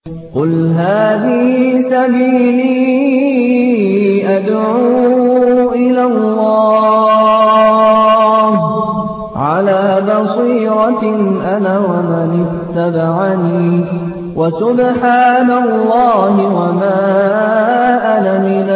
قل هذه سبيلي أدعو إلى الله على بصيرة أنا ومن اتبعني وسبحان الله وما أنا من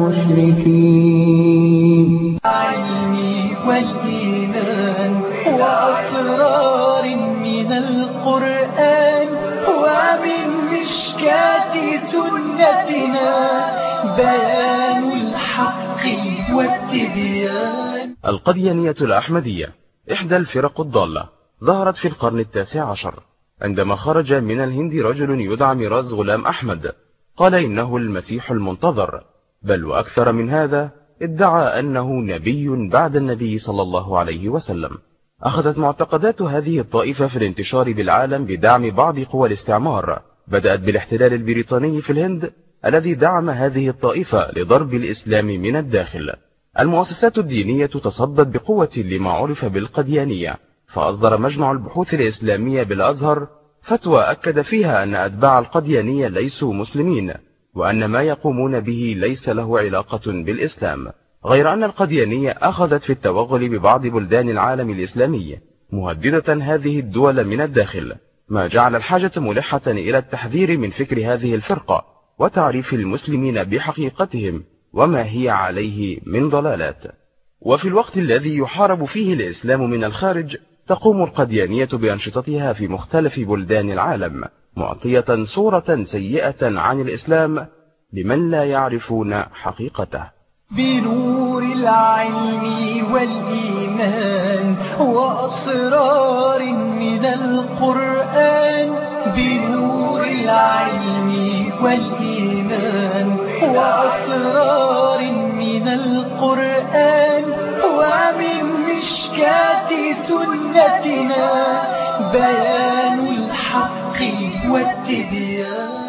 المشركين علمي والإيمان وأسرار من القرآن ومن مشكاة سنتنا بيان الحق والتبيان القديانية الأحمدية إحدى الفرق الضالة ظهرت في القرن التاسع عشر عندما خرج من الهند رجل يدعى ميراز غلام أحمد قال إنه المسيح المنتظر بل وأكثر من هذا ادعى أنه نبي بعد النبي صلى الله عليه وسلم أخذت معتقدات هذه الطائفة في الانتشار بالعالم بدعم بعض قوى الاستعمار بدأت بالاحتلال البريطاني في الهند الذي دعم هذه الطائفة لضرب الإسلام من الداخل المؤسسات الدينية تصدت بقوة لما عرف بالقديانية فأصدر مجمع البحوث الإسلامية بالأزهر فتوى أكد فيها أن أتباع القديانية ليسوا مسلمين وأن ما يقومون به ليس له علاقة بالإسلام غير أن القديانية أخذت في التوغل ببعض بلدان العالم الإسلامي مهددة هذه الدول من الداخل ما جعل الحاجة ملحة إلى التحذير من فكر هذه الفرقة وتعريف المسلمين بحقيقتهم وما هي عليه من ضلالات وفي الوقت الذي يحارب فيه الإسلام من الخارج تقوم القديانية بأنشطتها في مختلف بلدان العالم معطية صورة سيئة عن الإسلام لمن لا يعرفون حقيقته بنور العلم والإيمان وأسرار من القرآن بنور العلم والإيمان وأسرار من القرآن ومن مشكاة سنتنا بيان الحق والتبيان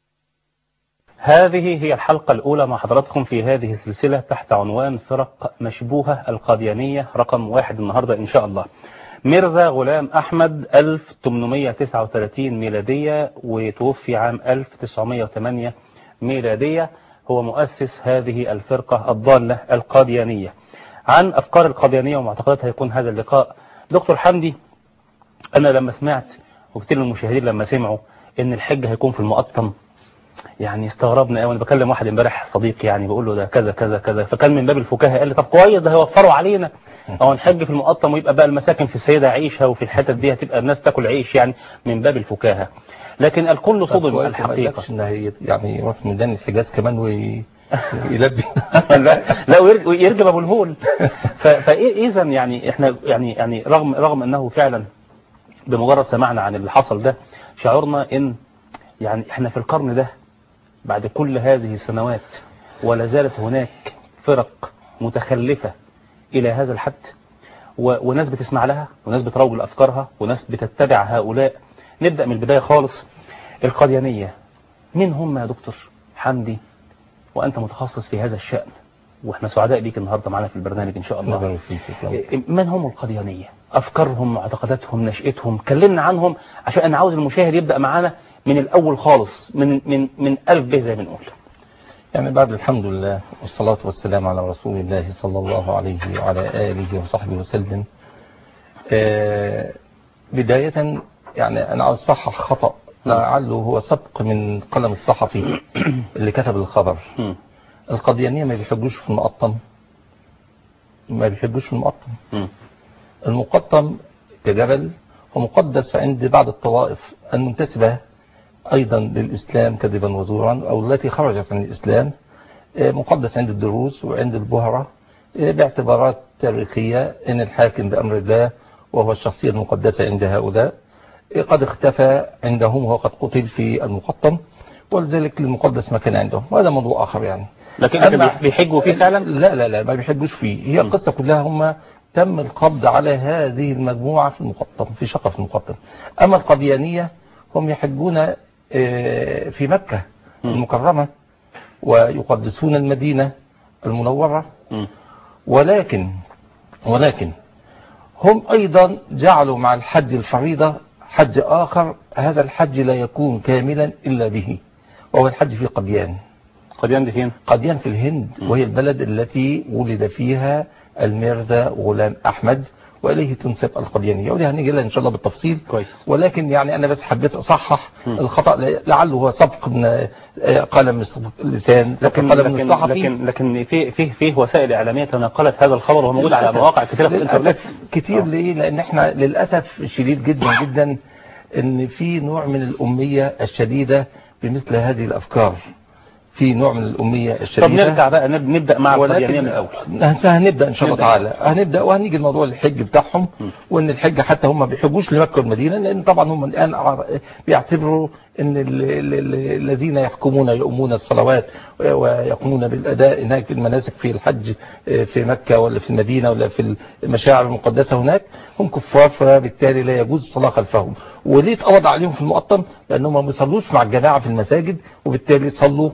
هذه هي الحلقة الأولى مع حضراتكم في هذه السلسلة تحت عنوان فرق مشبوهة القاديانية رقم واحد النهاردة إن شاء الله ميرزا غلام أحمد 1839 ميلادية وتوفي عام 1908 ميلادية هو مؤسس هذه الفرقة الضالة القاديانية عن أفكار القاديانية ومعتقداتها يكون هذا اللقاء دكتور حمدي أنا لما سمعت وكتير من المشاهدين لما سمعوا إن الحج هيكون في المقطم يعني استغربنا قوي انا بكلم واحد امبارح صديق يعني بقول له ده كذا كذا كذا فكان من باب الفكاهه قال لي طب كويس ده هيوفروا علينا او نحج في المقطم ويبقى بقى المساكن في السيده عيشه وفي الحتت دي هتبقى الناس تاكل عيش يعني من باب الفكاهه لكن الكل صدم الحقيقه ان يعني يروح في ميدان الحجاز كمان ويلبي لا لا ويرج- ويرجم ابو الهول فاذا يعني احنا يعني يعني رغم رغم انه فعلا بمجرد سمعنا عن اللي حصل ده شعرنا ان يعني احنا في القرن ده بعد كل هذه السنوات ولا زالت هناك فرق متخلفة إلى هذا الحد و... وناس بتسمع لها وناس بتروج لأفكارها وناس بتتبع هؤلاء نبدأ من البداية خالص القاديانية مين هم يا دكتور حمدي وأنت متخصص في هذا الشأن واحنا سعداء بيك النهاردة معنا في البرنامج إن شاء الله الله يبارك من هم القاديانية أفكارهم معتقداتهم نشأتهم كلمنا عنهم عشان أنا عاوز المشاهد يبدأ معانا من الأول خالص من من من ألف ب زي ما بنقول يعني بعد الحمد لله والصلاة والسلام على رسول الله صلى الله عليه وعلى آله وصحبه وسلم آه، بداية يعني أنا عاوز أصحح خطأ لعله هو سبق من قلم الصحفي اللي كتب الخبر مم. القضيانية ما بيحجوش في المقطم ما بيحجوش في المقطم مم. المقطم كجبل هو مقدس عند بعض الطوائف المنتسبة أيضا للإسلام كذبا وزورا أو التي خرجت عن الإسلام آه، مقدس عند الدروز وعند البهرة آه، باعتبارات تاريخية إن الحاكم بأمر الله وهو الشخصية المقدسة عند هؤلاء آه، قد اختفى عندهم وهو قد قتل في المقطم ولذلك المقدس ما كان عندهم وهذا موضوع آخر يعني لكن أما- كان بيحجوا فيه فعلا لا لا لا ما بيحبوش فيه هي القصة كلها هم تم القبض على هذه المجموعة في المقطم في شقة في المقطم أما القديانية هم يحجون آه، في مكة المكرمة ويقدسون المدينة المنورة مم. ولكن ولكن هم أيضا جعلوا مع الحج الفريضة حج آخر هذا الحج لا يكون كاملا إلا به وهو الحج في قديان قديان دي فين قديان في الهند وهي البلد التي ولد فيها الميرزا غلام أحمد وإليه تنسب القديانية ودي هنيجي لها إن شاء الله بالتفصيل كويس ولكن يعني أنا بس حبيت أصحح مم. الخطأ لعله هو سبق من آه، قلم السبق- اللسان سبق لكن قلم لكن الصحفي لكن لكن في في في وسائل اعلاميه تناقلت هذا الخبر وهو موجود على للأسف. مواقع كثيره في الانترنت للأسف كتير آه. ليه لأن احنا للأسف شديد جدا جدا ان في نوع من الأمية الشديدة بمثل هذه الأفكار في نوع من الأمية الشديدة طب نرجع بقى نب- نبدا مع القديانيه ولكن من الاول هنس- هنبدا ان شاء الله نبدأ. تعالى هنبدا وهنيجي الموضوع الحج بتاعهم م. وان الحج حتى هم ما بيحبوش لمكه والمدينه لان طبعا هم الان عر- بيعتبروا ان ال- ال- ال- الذين يحكمون يؤمون الصلوات ويقومون بالاداء هناك في المناسك في الحج آه، في مكه ولا في المدينه ولا في المشاعر المقدسه هناك هم كفار فبالتالي لا يجوز الصلاه خلفهم وليه اتقبض عليهم في المقطم لانهم ما بيصلوش مع الجماعه في المساجد وبالتالي صلوا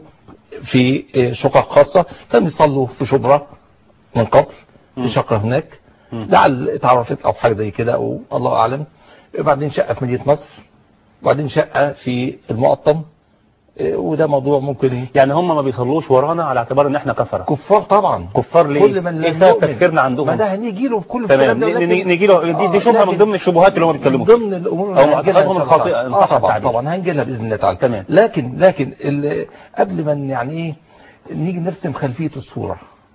في شقق خاصة كانوا يصلوا في شبرا من قبل مم. في شقة هناك مم. لعل اتعرفت او حاجة زي كده او الله اعلم بعدين شقة في مدينة نصر وبعدين شقة في المقطم إيه، وده موضوع ممكن يعني هم ما بيصلوش ورانا على اعتبار ان احنا كفره كفار طبعا كفار ليه كل من ايه لم سبب يؤمن. تفكيرنا عندهم ما ده هنيجي له في كل تمام الكلام ده ن- ولكن- ن- نيجي له دي, دي آه، شبهه من لكن ضمن الشبهات اللي هم بيتكلموا من فيها ضمن الامور أو اللي هنجيلها إن معتقدهم شاء الله الخاطئة، تعالى. إن اه صح طبعا التعبير. طبعا هنجيلها باذن الله تعالى تمام. لكن لكن ال- قبل ما يعني ايه نيجي نرسم خلفيه الصوره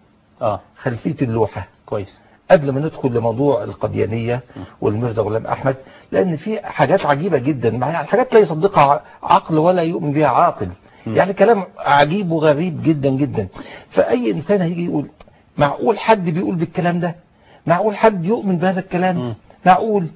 اه خلفيه اللوحه كويس قبل ما ندخل لموضوع القديانية والميرزا غلام أحمد لأن في حاجات عجيبة جدا معايا حاجات لا يصدقها ع- عقل ولا يؤمن بها عاقل يعني كلام عجيب وغريب جدا جدا فأي إنسان هيجي يقول معقول حد بيقول بالكلام ده معقول حد يؤمن بهذا الكلام مم. معقول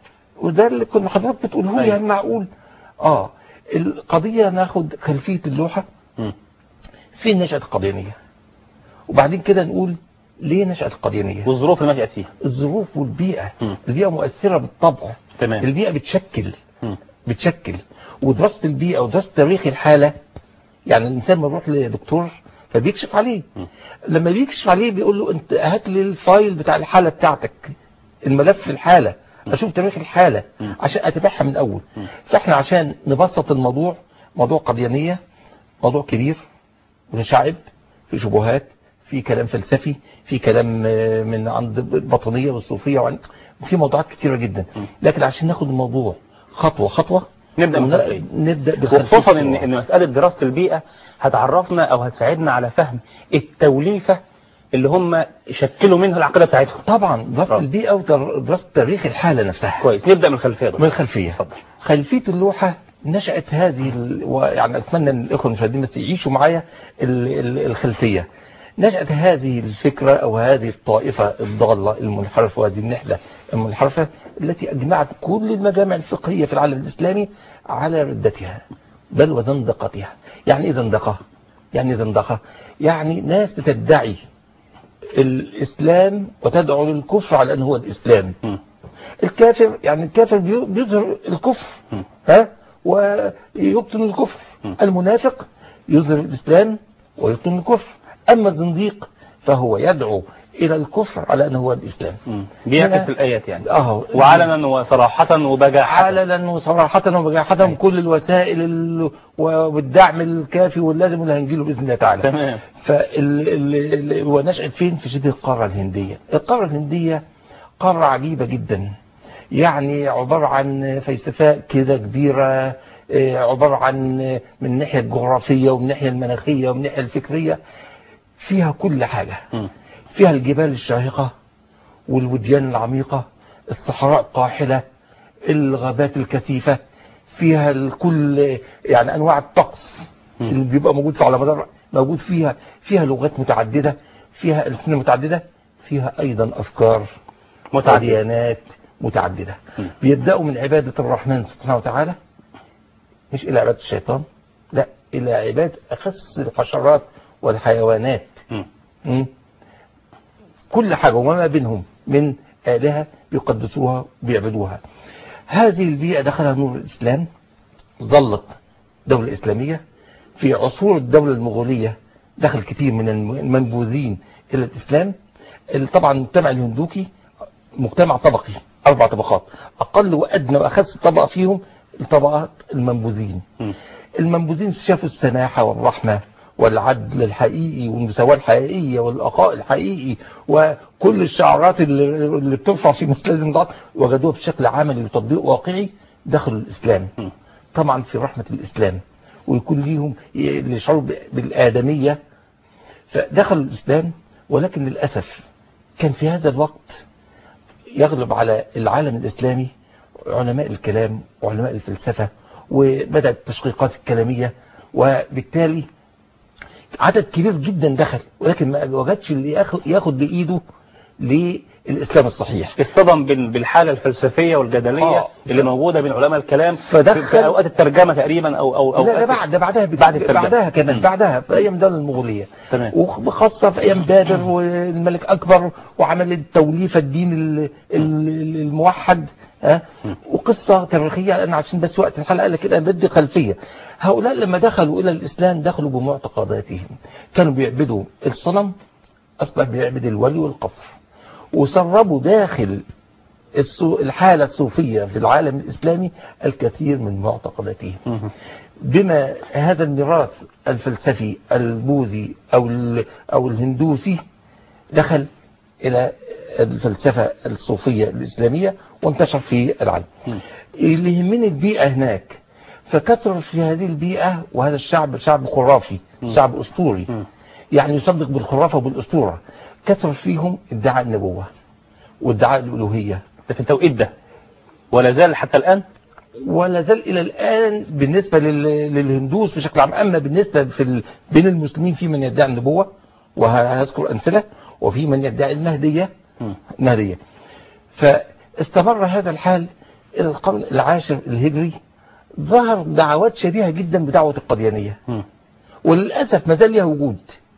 وده اللي كنا حضرتك بتقوله لي أيوة. يعني معقول اه القضية ناخد خلفية اللوحة مم. فين نشأة القديانية وبعدين كده نقول ليه نشأة القديانية والظروف اللي نشأت فيها الظروف والبيئة مم. البيئة مؤثرة بالطبع تمام البيئة بتشكل مم. بتشكل ودراسة البيئة ودراسة تاريخ الحالة يعني الإنسان ما يروح لدكتور فبيكشف عليه مم. لما بيكشف عليه بيقول له أنت هات لي الفايل بتاع الحالة بتاعتك الملف الحالة أشوف تاريخ الحالة مم. عشان أتابعها من أول مم. فإحنا عشان نبسط الموضوع موضوع قديانية موضوع كبير متشعب في شبهات في كلام فلسفي في كلام آه، من عند الباطنية والصوفية وعن في موضوعات كتيرة جدا م. لكن عشان ناخد الموضوع خطوة خطوة نبدأ من ون- الخلفية. نبدأ بالخلفية وخصوصا ان بسرعة. ان مساله دراسه البيئه هتعرفنا او هتساعدنا على فهم التوليفه اللي هم شكلوا منها العقيده بتاعتهم طبعا دراسة آه. البيئة ودراسة تاريخ الحالة نفسها كويس نبدا من الخلفيه ده من الخلفية اتفضل خلفية اللوحة نشأت هذه ال... ويعني أتمنى أن الإخوة المشاهدين بس يعيشوا معايا ال... ال- الخلفية نشأت هذه الفكرة أو هذه الطائفة الضالة المنحرفة وهذه النحلة المنحرفة التي أجمعت كل المجامع الفقهية في العالم الإسلامي على ردتها بل وزندقتها يعني إيه زندقة؟ يعني إيه زندقة؟ يعني ناس بتدعي الإسلام وتدعو للكفر على أنه هو الإسلام مم. الكافر يعني الكافر بي- بيظهر الكفر مم. ها ويبطن الكفر مم. المنافق يظهر الإسلام ويبطن الكفر أما الزنديق فهو يدعو إلى الكفر على أنه هو الإسلام مم. بيعكس هنا- الايات يعني أهو وعلنا وصراحه وبجاحه علنا وصراحة وبجاحة أي. كل الوسائل ال- والدعم الكافي واللازم اللي هنجيله بإذن الله تعالى تمام فال ال- ال- ونشأت فين في شبه القارة الهندية القارة الهندية قارة عجيبة جدا يعني عبارة عن فلسفة كده كبيرة آه، عبارة عن آه، من الناحية الجغرافية ومن الناحية المناخية ومن الناحية الفكرية فيها كل حاجة مم. فيها الجبال الشاهقة والوديان العميقة الصحراء القاحلة الغابات الكثيفة فيها الكل يعني أنواع الطقس مم. اللي بيبقى موجود على مدار موجود فيها فيها لغات متعددة فيها ألسنة متعددة فيها أيضا أفكار متعددة. وديانات متعددة مم. بيبدأوا من عبادة الرحمن سبحانه وتعالى مش إلى عبادة الشيطان لا إلى عبادة أخص الحشرات والحيوانات مم. مم. كل حاجة وما بينهم من آلهة بيقدسوها وبيعبدوها هذه البيئة دخلها نور الإسلام ظلت دولة إسلامية في عصور الدولة المغولية دخل كثير من المنبوذين إلى الإسلام ال- طبعا المجتمع الهندوكي مجتمع طبقي أربع طبقات أقل وأدنى وأخس طبقة فيهم الطبقات المنبوذين مم. المنبوذين شافوا السماحة والرحمة والعدل الحقيقي والمساواة الحقيقية والأخاء الحقيقي وكل الشعارات اللي, اللي بترفع في مثل هذه النقاط وجدوها بشكل عملي وتطبيق واقعي دخلوا الإسلام مم. طبعا في رحمة الإسلام ويكون ليهم اللي يشعروا ب- بالآدمية فدخلوا الإسلام ولكن للأسف كان في هذا الوقت يغلب على العالم الإسلامي علماء الكلام وعلماء الفلسفة وبدأت التشقيقات الكلامية وبالتالي عدد كبير جدا دخل ولكن ما وجدش اللي ياخد, ياخد بإيده للإسلام الصحيح اصطدم بال- بالحالة الفلسفية والجدلية آه. اللي موجودة بين علماء الكلام فدخل- في, في أوقات الترجمة تقريبا أو أو أو لا ده بعد ده بعدها بك- بعد الترجمة. بعدها كمان مم. بعدها في ايام الدوله المغوليه تمام. وخاصه في ايام بابر والملك اكبر وعمل توليف الدين ال- ال- الموحد ها وقصه تاريخيه انا عشان بس وقت الحلقه لك كده بدي خلفيه هؤلاء لما دخلوا الى الاسلام دخلوا بمعتقداتهم كانوا بيعبدوا الصنم اصبح بيعبد الولي والقفر وسربوا داخل الصو- الحالة الصوفية في العالم الإسلامي الكثير من معتقداتهم مم. بما هذا الميراث الفلسفي البوذي أو ال- أو الهندوسي دخل إلى الفلسفة الصوفية الإسلامية وانتشر في العالم اللي يهمني البيئة هناك فكثر في هذه البيئة وهذا الشعب شعب خرافي شعب أسطوري يعني يصدق بالخرافة وبالأسطورة كثر فيهم ادعاء النبوة وادعاء الألوهية ده في التوقيت ده ولا زال حتى الآن ولا زال الى الان بالنسبه لل- للهندوس بشكل عام اما بالنسبه في ال... بين المسلمين في من يدعي النبوه وهذكر امثله وفي من يدعي المهديه مم. المهديه فاستمر هذا الحال الى القرن العاشر الهجري ظهر دعوات شبيهه جدا بدعوه القديانيه مم. وللاسف ما زال ليها وجود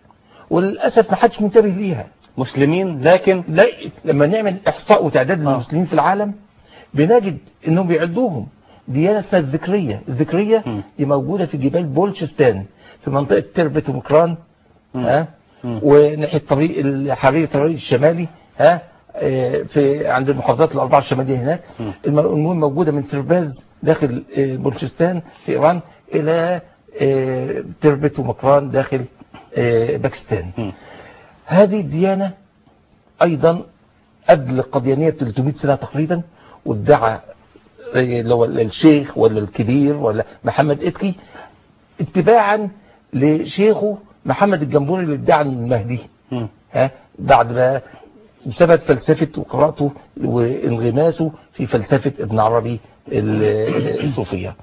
وللاسف ما حدش منتبه ليها مسلمين لكن لا لما نعمل احصاء وتعداد آه. للمسلمين في العالم بنجد انهم بيعدوهم ديانه اسمها الذكريه الذكريه مم. دي موجوده في جبال بولشستان في منطقه تربت ومكران مم. ها مم. وناحيه طريق الحرير الطريق الشمالي ها آه، في عند المحافظات الاربعه الشماليه هناك مم. الم- المهم موجوده من سرباز داخل آه، بولشستان في ايران الى آه، تربت ومكران داخل آه، باكستان مم. هذه الديانة أيضا قبل القديانية ب 300 سنة تقريبا وادعى آه، لو الشيخ ولا الكبير ولا محمد إتكي اتباعا لشيخه محمد الجمبوري اللي ادعى إنه المهدي مم. ها بعد ما بسبب فلسفة وقراءته وانغماسه في فلسفة ابن عربي ال- الصوفية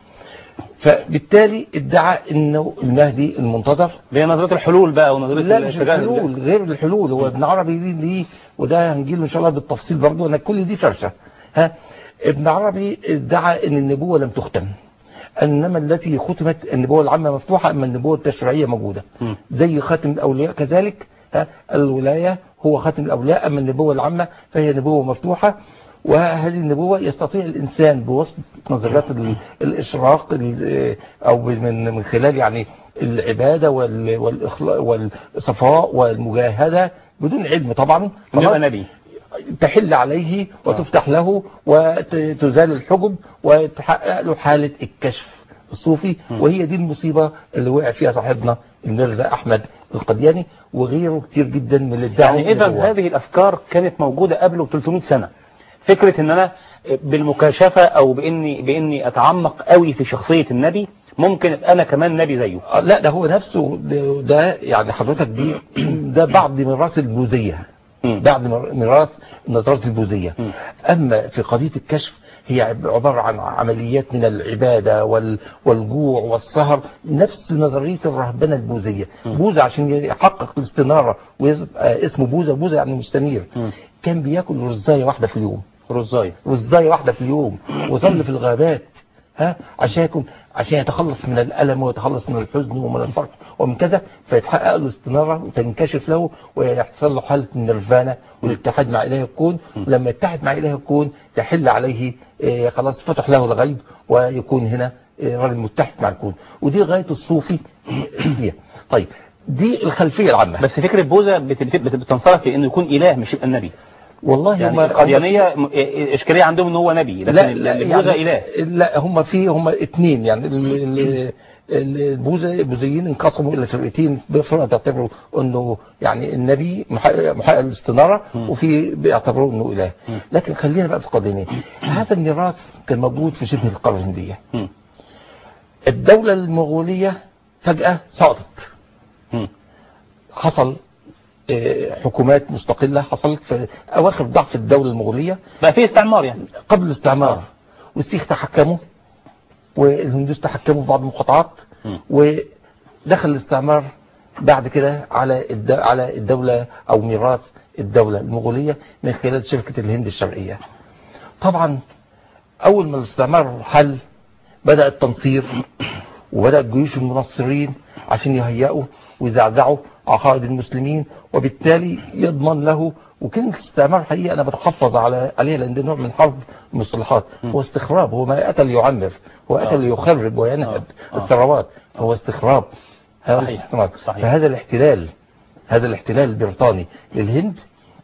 فبالتالي ادعى انه المهدي المنتظر اللي هي نظرية الحلول بقى ونظرية لا مش الاتجاه- الحلول غير الحلول هو ابن عربي ليه ليه وده هنجيله ان شاء الله بالتفصيل برضه انا كل دي فرشه ها ابن عربي ادعى ان النبوه لم تختم انما التي ختمت النبوه العامه مفتوحه اما النبوه التشريعيه موجوده مم. زي خاتم الاولياء كذلك ها الولايه هو خاتم الاولياء اما النبوه العامه فهي نبوه مفتوحه وهذه النبوة يستطيع الإنسان بواسطة نظريات ال- الإشراق ال- أو من من خلال يعني العبادة وال- والإخلاء والصفاء والمجاهدة بدون علم طبعا يبقى خلاص؟ نبي تحل عليه وتفتح له وتزال الحجب وتحقق له حالة الكشف الصوفي وهي دي المصيبة اللي وقع فيها صاحبنا الميرزا أحمد القدياني وغيره كتير جدا من اللي ادعوا يعني اذا النبوة. هذه الافكار كانت موجوده قبله ب 300 سنه فكره ان انا بالمكاشفه او باني باني اتعمق قوي في شخصيه النبي ممكن أبقى انا كمان نبي زيه آه، لا ده هو نفسه ده, ده يعني حضرتك دي ده بعض ميراث البوذية مم. بعد مر- ميراث النظرات البوذية مم. أما في قضية الكشف هي عب- عبارة عن عمليات من العبادة وال والجوع والسهر نفس نظرية الرهبنة البوذية بوذا عشان يحقق الاستنارة ويبقى اسمه بوذا بوذا يعني مستنير مم. كان بياكل رزاية واحدة في اليوم رزاي رزاية واحدة في اليوم وظل في الغابات ها عشان يكون عشان يتخلص من الألم ويتخلص من الحزن ومن الفرق ومن كذا فيتحقق له استنارة وتنكشف له ويحصل له حالة النيرفانا والاتحاد مع إله الكون ولما يتحد مع إله الكون تحل عليه آه، خلاص فتح له الغيب ويكون هنا آه، راجل متحد مع الكون ودي غاية الصوفي فيها طيب دي الخلفية العامة بس فكره بوذا بت- بت- بت- بتنصرف في انه يكون اله مش يبقى النبي والله يعني هم القديانيه م- اشكاليه عندهم ان هو نبي لكن لا لا البوذا يعني اله لا هم في هم اثنين يعني ال- ال- ال- البوذا البوذيين انقسموا الى فرقتين بفرقه تعتبروا انه يعني النبي محقق محقق الاستناره وفي بيعتبروه انه اله لكن خلينا بقى في القضيه هذا الميراث كان موجود في شبه القاره الهنديه مم. الدوله المغوليه فجاه سقطت مم. حصل آه، حكومات مستقله حصلت في اواخر ضعف الدوله المغوليه بقى في استعمار يعني قبل الاستعمار والسيخ تحكموا والهندوس تحكموا في بعض المقاطعات مم. ودخل الاستعمار بعد كده على الد... على الدولة أو ميراث الدولة المغولية من خلال شركة الهند الشرقية طبعا أول ما الاستعمار حل بدأ التنصير وبدأت جيوش المنصرين عشان يهيئوا ويزعزعوا عقائد المسلمين وبالتالي يضمن له وكلمة الاستعمار حقيقة أنا بتحفظ على عليها لأن ده نوع من حرب المصطلحات هو استخراب هو ما أتى ليعمر هو أتى آه. ليخرب وينهب آه. آه. الثروات هو استخراب هذا صحيح. الاستخراب صحيح. فهذا الاحتلال هذا الاحتلال البريطاني للهند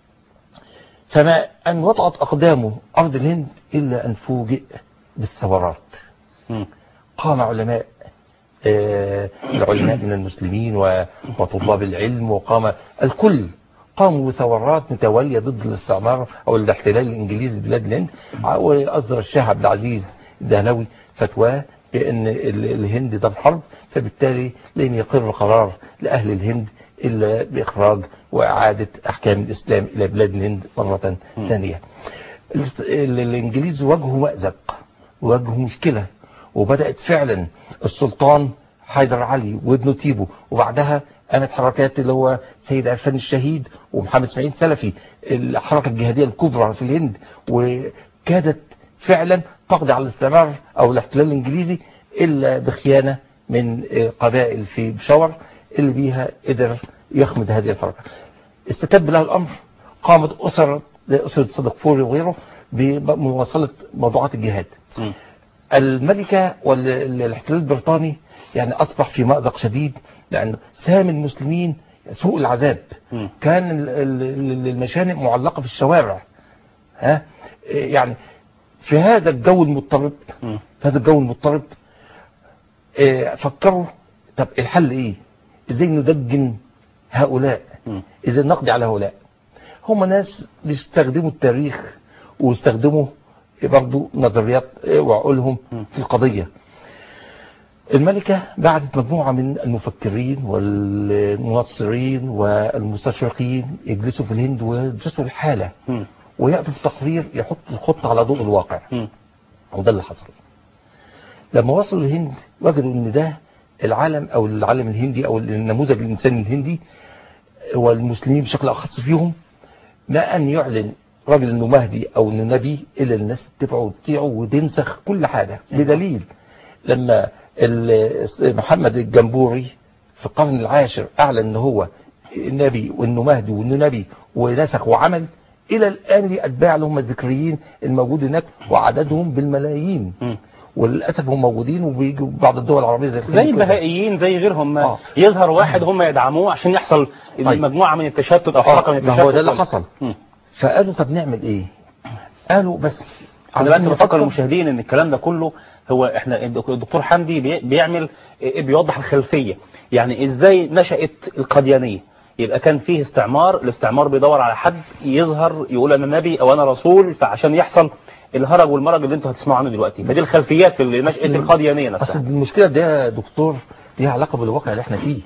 فما أن وطأت أقدامه أرض الهند إلا أن فوجئ بالثورات مم. قام علماء آه، العلماء من المسلمين و- وطلاب العلم وقام الكل قاموا بثورات متوالية ضد الاستعمار أو الاحتلال الإنجليزي لبلاد الهند وأصدر الشاه عبد العزيز الدهلوي فتواه بأن ال- الهند ده الحرب فبالتالي لن يقر قرار لأهل الهند إلا بإخراج وإعادة أحكام الإسلام إلى بلاد الهند مرة ثانية الاست- ال- الإنجليز واجهوا مأزق واجهوا مشكلة وبدأت فعلا السلطان حيدر علي وابنه تيبو وبعدها قامت حركات اللي هو سيد عرفان الشهيد ومحمد اسماعيل سلفي الحركة الجهادية الكبرى في الهند وكادت فعلا تقضي على الاستعمار او الاحتلال الانجليزي الا بخيانة من آه، قبائل في بشاور اللي بيها قدر يخمد هذه الحركة استتب له الامر قامت اسر زي اسرة صدق فوري وغيره بمواصلة موضوعات الجهاد مم. الملكة والاحتلال البريطاني يعني أصبح في مأزق شديد لأن سام المسلمين سوء العذاب مم. كان ال- ال- المشانق معلقة في الشوارع ها يعني في هذا الجو المضطرب مم. في هذا الجو المضطرب آه، فكروا طب الحل ايه ازاي ندجن هؤلاء مم. ازاي نقضي على هؤلاء هم ناس بيستخدموا التاريخ ويستخدموا برضو نظريات آه، وعقولهم في القضية الملكة بعتت مجموعة من المفكرين والمنصرين والمستشرقين يجلسوا في الهند ويدرسوا الحالة مم. ويأتوا بتقرير يحط الخطة على ضوء الواقع مم. وده اللي حصل لما وصلوا الهند وجدوا ان ده العالم او العالم الهندي او النموذج الانساني الهندي والمسلمين بشكل اخص فيهم ما ان يعلن راجل انه مهدي او انه نبي الا الناس تتبعه وتطيعه وتنسخ كل حاجه بدليل لما ال- محمد الجنبوري في القرن العاشر اعلن ان هو نبي وانه مهدي وانه نبي ونسخ وعمل الى الان ليه اتباع اللي هم الذكريين الموجود هناك وعددهم بالملايين مم. وللاسف هم موجودين وبيجوا بعض الدول العربيه زي الخليج زي كلها. البهائيين زي غيرهم آه. يظهر واحد هم يدعموه عشان يحصل طيب. مجموعة من التشتت أو حركة من آه، التشتت ما هو ده اللي حصل مم. فقالوا طب نعمل ايه قالوا بس انا بس عايزين بفكر نفكر. المشاهدين ان الكلام ده كله هو احنا الدكتور حمدي بي- بيعمل إيه، بيوضح الخلفيه يعني ازاي نشأت القديانيه يبقى كان فيه استعمار الاستعمار بيدور على حد يظهر يقول انا نبي او انا رسول فعشان يحصل الهرج والمرج اللي انتوا هتسمعوا عنه دلوقتي فدي الخلفيات اللي نشأت القديانيه اصل نفسها المشكله دي يا دكتور ليها علاقه بالواقع اللي احنا فيه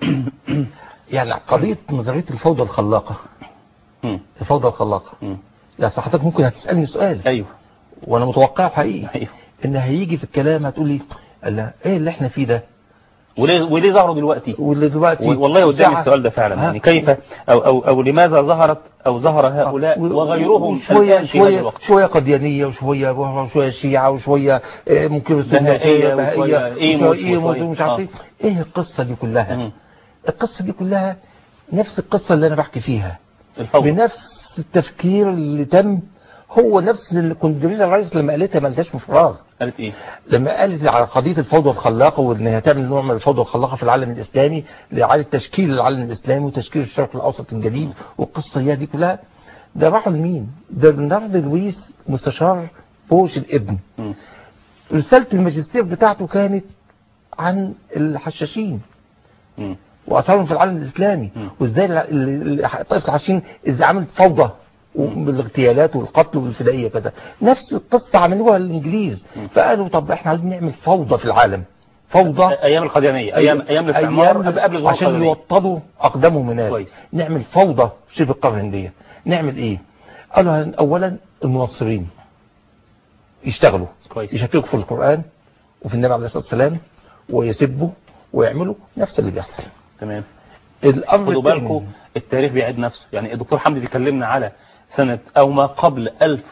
يعني قضيه نظريه الفوضى الخلاقه مم. الفوضى الخلاقه مم. لا أصل حضرتك ممكن هتسالني سؤال ايوه وانا متوقعه حقيقي ايوه ان هيجي في الكلام هتقول لي لا ايه اللي احنا فيه ده وليه وليه ظهروا دلوقتي واللي دلوقتي والله قدامي ساعة- السؤال ده فعلا ها؟ يعني كيف او او او لماذا ظهرت او ظهر هؤلاء و- وغيرهم شوية الآن في هذا شوية الوقت شوية قديانية وشوية وشوية شيعة وشوية آه، منكر السنة بهائية وشوية وشوية بهائية إيموس وشوية إيموس وشوية- ومش عارف آه. ايه ايه القصة دي كلها مم. القصة دي كلها نفس القصة اللي انا بحكي فيها الفوضى بنفس التفكير اللي تم هو نفس اللي كوندريزا رايس لما قالتها ما قالتهاش من فراغ قالت ايه لما قالت على قضية الفوضى الخلاقة وان هي تعمل نوع من الفوضى الخلاقة في العالم الاسلامي لإعادة تشكيل العالم الاسلامي وتشكيل الشرق الاوسط الجديد والقصة هي دي كلها ده راحوا لمين ده النهارده لويس مستشار بوش الابن مم. رسالة الماجستير بتاعته كانت عن الحشاشين مم. واثارهم في العالم الاسلامي مم. وازاي ال- ال- ال- طائفه الحشاشين ازاي عملت فوضى بالاغتيالات والقتل والفدائيه كذا نفس القصه عملوها الانجليز فقالوا طب احنا عايزين نعمل فوضى في العالم فوضى ايام القاديانيه ايام ايام الاستعمار أيام قبل قبل ظهور عشان القاديانيه يوطدوا اقدامهم هناك كويس. نعمل فوضى في شبه القاره الهنديه نعمل ايه قالوا هن- اولا المنصرين يشتغلوا كويس. يشككوا في القران وفي النبي عليه الصلاه والسلام ويسبوا ويعملوا نفس اللي بيحصل تمام الامر خدوا الثاني- بالكم التاريخ بيعيد نفسه يعني الدكتور حمدي بيكلمنا على سنة أو ما قبل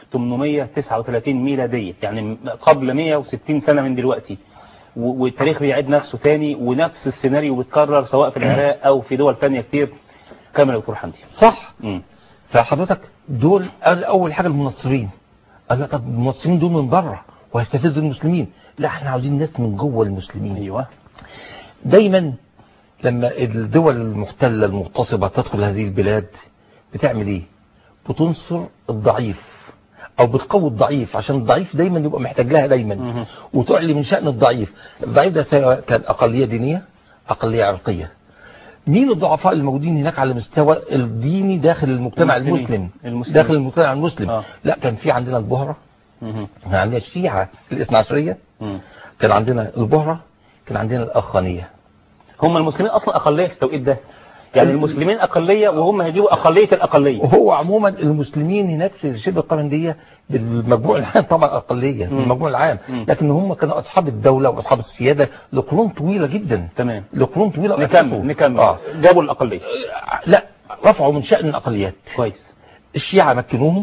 1839 ميلادية يعني قبل 160 سنة من دلوقتي و- والتاريخ بيعيد نفسه تاني ونفس السيناريو بيتكرر سواء في العراق أو في دول تانية كتير كامل يا دكتور حمدي صح مم. فحضرتك دول قال اول حاجه المنصرين قال لا طب المنصرين دول من بره وهيستفزوا المسلمين لا احنا عاوزين ناس من جوه المسلمين أيوه دايما لما الدول المحتلة المغتصبة تدخل هذه البلاد بتعمل ايه بتنصر الضعيف او بتقوي الضعيف عشان الضعيف دايما يبقى محتاج لها دايما مهم. وتعلي من شأن الضعيف الضعيف ده سواء كان اقلية دينية اقلية عرقية مين الضعفاء الموجودين هناك على مستوى الديني داخل المجتمع المسلمين. المسلم المسلمين. داخل المجتمع المسلم آه. لا كان في عندنا البهرة مهم. كان عندنا الشيعة الاثنى عشرية مم. كان عندنا البهرة كان عندنا الأخانية هم المسلمين أصلا أقلية في التوقيت ده يعني المسلمين أقلية وهم هيجيبوا أقلية الأقلية وهو عموما المسلمين هناك في شبه القرندية بالمجموع العام طبعا أقلية مم. بالمجموع العام مم. لكن هم كانوا أصحاب الدولة وأصحاب السيادة لقرون طويلة جدا تمام لقرون طويلة نكمل أسسوا. نكمل آه. جابوا الأقلية لا رفعوا من شأن الأقليات كويس الشيعة مكنوهم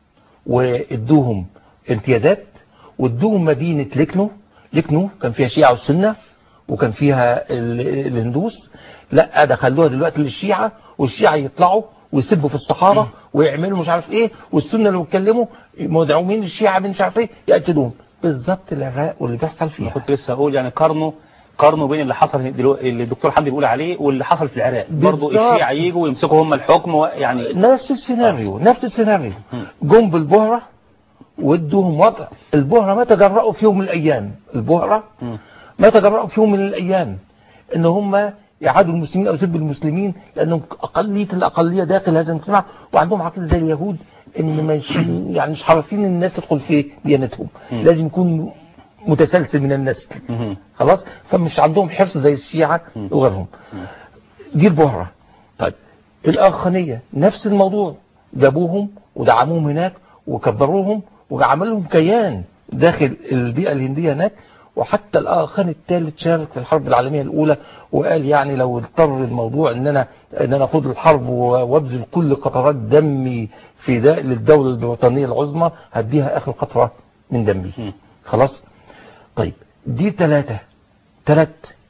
وادوهم امتيازات وادوهم مدينة لكنو لكنو كان فيها شيعة والسنة وكان فيها ال- الهندوس لا ده خلوها دلوقتي للشيعة والشيعة يطلعوا ويسبوا في الصحارى ويعملوا مش عارف ايه والسنة لو اتكلموا مدعومين الشيعة من مش عارف ايه يقتلوهم بالظبط العراق واللي بيحصل فيها كنت لسه اقول يعني قارنوا قارنوا بين اللي حصل دلوقتي اللي الدكتور حمدي بيقول عليه واللي حصل في العراق برضه بالظبط. الشيعة يجوا ويمسكوا هم الحكم و- يعني نفس السيناريو نفس السيناريو جم بالبهرة وادوهم وضع البهرة ما تجرأوا في يوم من الأيام البهرة مم. ما تجرأوا في يوم من الأيام إن هم يعادوا المسلمين أو يسبوا المسلمين لأنهم أقلية الأقلية داخل هذا المجتمع وعندهم عقيدة زي اليهود إن مش يعني مش حريصين الناس تدخل في ديانتهم لازم يكون متسلسل من النسل مهم. خلاص فمش عندهم حرص زي الشيعة وغيرهم دي البهرة طيب الآخرية نفس الموضوع جابوهم ودعموهم هناك وكبروهم وعملوا كيان داخل البيئة الهندية هناك وحتى الآخر الثالث شارك في الحرب العالمية الأولى وقال يعني لو اضطر الموضوع ان انا ان انا اخوض الحرب وابذل كل قطرات دمي فداء للدولة البريطانية العظمى هديها اخر قطرة من دمي مم. خلاص طيب دي ثلاثة ثلاث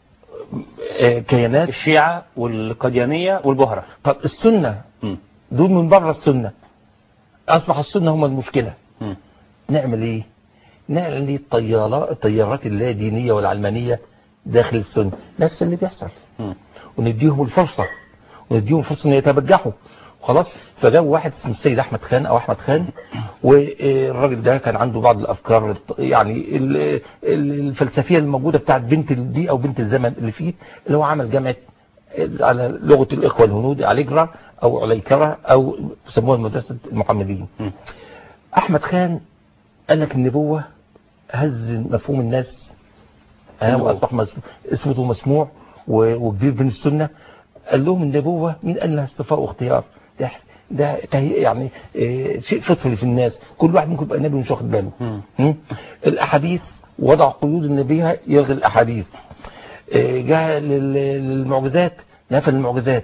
كيانات الشيعة والقديانية والبهرة طب السنة مم. دول من بره السنة أصبح السنة هم المشكلة مم. نعمل إيه نعمل إيه الطيارات الطيارات اللا دينية والعلمانية داخل السنة نفس اللي بيحصل مم. ونديهم الفرصة ونديهم فرصة ان يتبجحوا خلاص فجاب واحد اسمه السيد احمد خان او احمد خان والراجل ده كان عنده بعض الافكار الط- يعني ال- ال- الفلسفيه الموجوده بتاعت بنت ال- دي او بنت الزمن اللي فيه اللي هو عمل جامعه على لغه الاخوه الهنود عليجرا او عليكره او بيسموها مدرسه المحمديين مم. احمد خان قال لك النبوه هز مفهوم الناس آه النبوة. واصبح مس- اسمه مسموع و- وكبير بين السنه قال لهم النبوه مين قال لها اصطفاء واختيار ده ده تهيئ يعني آه، شيء فطري في الناس كل واحد ممكن يبقى نبي مش واخد باله مم. م? الاحاديث وضع قيود النبي يلغي الاحاديث آه، جاء لل- للمعجزات نفى المعجزات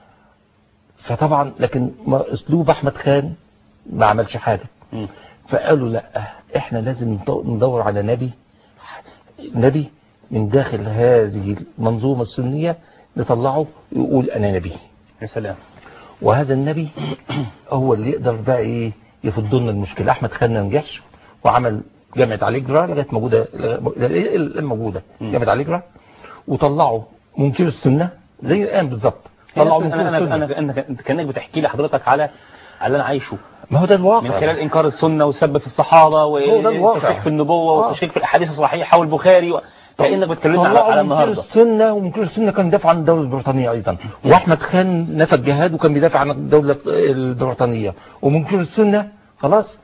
فطبعا لكن ما اسلوب احمد خان ما عملش حاجه مم. فقالوا لا احنا لازم ندو- ندور على نبي نبي من داخل هذه المنظومة السنية نطلعه يقول انا نبي يا سلام وهذا النبي هو اللي يقدر بقى ايه يفض لنا المشكلة احمد خان ما نجحش وعمل جامعة عليجرا لغاية موجودة لغاية موجودة مم. جامعة عليجرا وطلعوا منكر السنة زي الآن بالظبط طلعوا انا منكر انا السنة انا انا أنت كانك بتحكي لي حضرتك على على اللي انا عايشه ما هو ده الواقع من خلال انكار السنه والسب في الصحابه هو ده الواقع. والتشكيك في النبوه آه. والتشكيك في الاحاديث الصحيحه والبخاري و... كانك بتكلمنا على, طلعوا على منكر النهارده السنة ومنكر السنة كان دافع عن الدولة البريطانية أيضا وأحمد خان نفى الجهاد وكان بيدافع عن الدولة البريطانية ومنكر السنة خلاص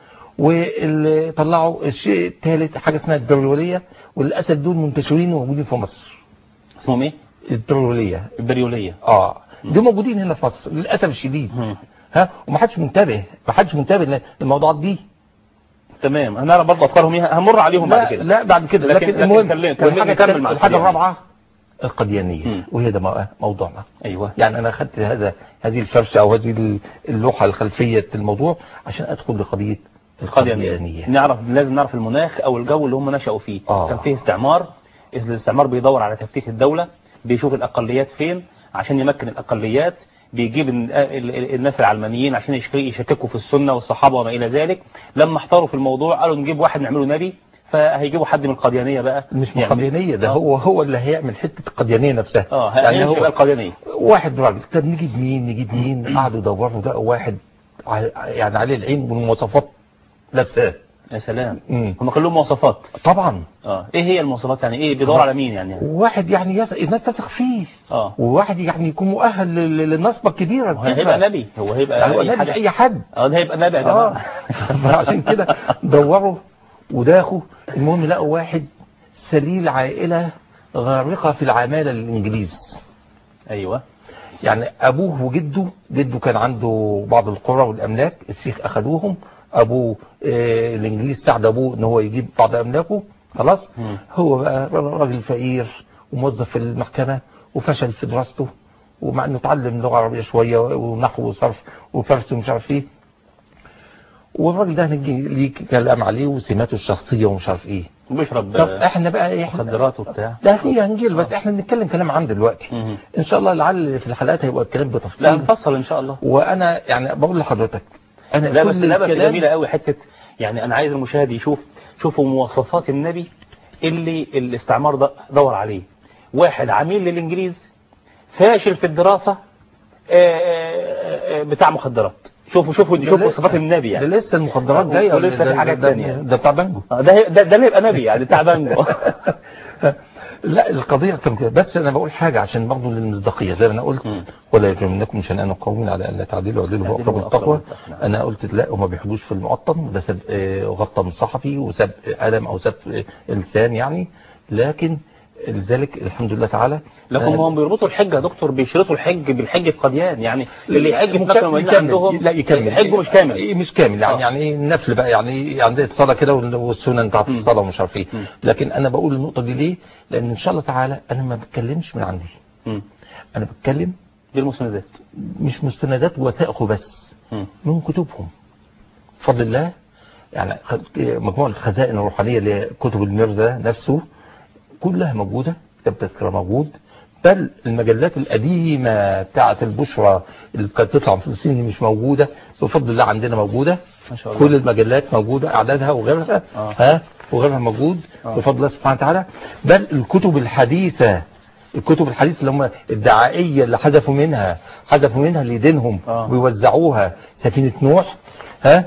واللي طلعوا الشيء الثالث حاجة اسمها الدولولية وللأسف دول منتشرين وموجودين في مصر اسمهم ايه؟ الدولولية البريوليه اه دول موجودين هنا في مصر للأسف الشديد مم. ها ومحدش منتبه محدش منتبه للموضوعات دي تمام هنعرف برضه افكارهم ايه همر عليهم بعد لا كده لا بعد كده لكن- لكن, لكن المهم كلم- كلم- الحاجة نكمل مع الحاجة القديانية. الرابعة القديانية مم. وهي ده مو- موضوعنا ايوه يعني انا اخذت هذا هذه الفرشه او هذه اللوحه الخلفيه الموضوع عشان ادخل لقضيه القديانية القديانيه نعرف لازم نعرف المناخ او الجو اللي هم نشأوا فيه آه. كان فيه استعمار إذ الاستعمار بيدور على تفتيت الدولة بيشوف الأقليات فين عشان يمكن الأقليات بيجيب ال- ال- ال- الناس العلمانيين عشان يشك- يشككوا في السنة والصحابة وما إلى ذلك لما احتاروا في الموضوع قالوا نجيب واحد نعمله نبي فهيجيبوا حد من القديانية بقى مش من يعمل. القديانيه ده آه. هو هو اللي هيعمل حته القديانيه نفسها اه يعني هيمشي بقى هو القديانية واحد راجل طب نجيب مين نجيب مين قعدوا يدوروا لقوا واحد ع- يعني عليه العين والمواصفات لابساه يا سلام مم. هم كلهم مواصفات طبعا اه ايه هي المواصفات يعني ايه بيدور على مين يعني واحد يعني يث- الناس تثق فيه اه وواحد يعني يكون مؤهل لل- للنصبه الكبيره هو هيبقى نبي هو هيبقى هو أي نبي حاجة. اي حد اه ده هيبقى نبي يا اه جماعة عشان كده دوروا وداخوا المهم لقوا واحد سليل عائلة غارقة في العمالة للإنجليز ايوه يعني أبوه وجده جده كان عنده بعض القرى والأملاك السيخ أخذوهم أبوه آه الإنجليز ساعد أبوه إن هو يجيب بعض أملاكه خلاص مم. هو بقى راجل فقير وموظف في المحكمة وفشل في دراسته ومع انه اتعلم لغه عربيه شويه ونحو وصرف وفرس ومش عارف ايه والراجل ده هنجي ليه كلام عليه وسماته الشخصيه ومش عارف ايه بيشرب طب آه، احنا بقى ايه احنا مخدرات وبتاع ده في هنجيل بس احنا بنتكلم كلام عام دلوقتي مم. ان شاء الله لعل في الحلقات هيبقى الكلام لا بتفصيل نفصل ان شاء الله وانا يعني بقول لحضرتك انا لا بس كل لا بس الكلام- جميله قوي حته يعني انا عايز المشاهد يشوف شوفوا مواصفات النبي اللي الاستعمار ده دور عليه واحد عميل للانجليز فاشل في الدراسه آه، آه، آه، بتاع مخدرات شوفوا شوفوا ده شوفوا لسه- صفات النبي ده يعني لسه المخدرات آه، جايه ولسه في ده- حاجات ده- تانية. ده بتاع بانجو آه، ده ده ده اللي يبقى نبي يعني بتاع بانجو لا القضية كان كده بس أنا بقول حاجة عشان برضه للمصداقية زي ما أنا قلت مم. ولا يجرمنكم شنآن قوم على أن لا تعدلوا اعدلوا هو اعدلوا أقرب هو التقوى أقرب التقوى. أنا قلت لا وما بيحبوش في المقطم ده سب آه، غطى من صحفي وسب قلم أو سب آه، لسان يعني لكن لذلك الحمد لله تعالى لكن أنا- هم بيربطوا الحج يا دكتور بيشرطوا الحج بالحج في قديان يعني اللي يحج في مكه والمدينه يكمل. عندهم لا يكمل حجه مش كامل إيه مش كامل يعني آه. يعني ايه النفل بقى يعني إيه عندي الصلاه كده وال- والسنن بتاعت مم. الصلاه ومش عارف ايه مم. لكن انا بقول النقطه دي ليه؟ لان ان شاء الله تعالى انا ما بتكلمش من عندي مم. انا بتكلم دي المسندات مش مستندات وثائق بس مم. من كتبهم بفضل الله يعني خ- مجموعة الخزائن الروحانية لكتب المرزا نفسه كلها موجودة كتاب تذكرة موجود بل المجلات القديمة بتاعة البشرى اللي كانت تطلع من فلسطين دي مش موجودة بفضل الله عندنا موجودة ما شاء الله كل المجلات موجودة أعدادها وغيرها آه. ها وغيرها موجود آه. بفضل الله سبحانه وتعالى بل الكتب الحديثة الكتب الحديثة اللي هم الدعائية اللي حذفوا منها حذفوا منها لدينهم آه. ويوزعوها سفينة نوح ها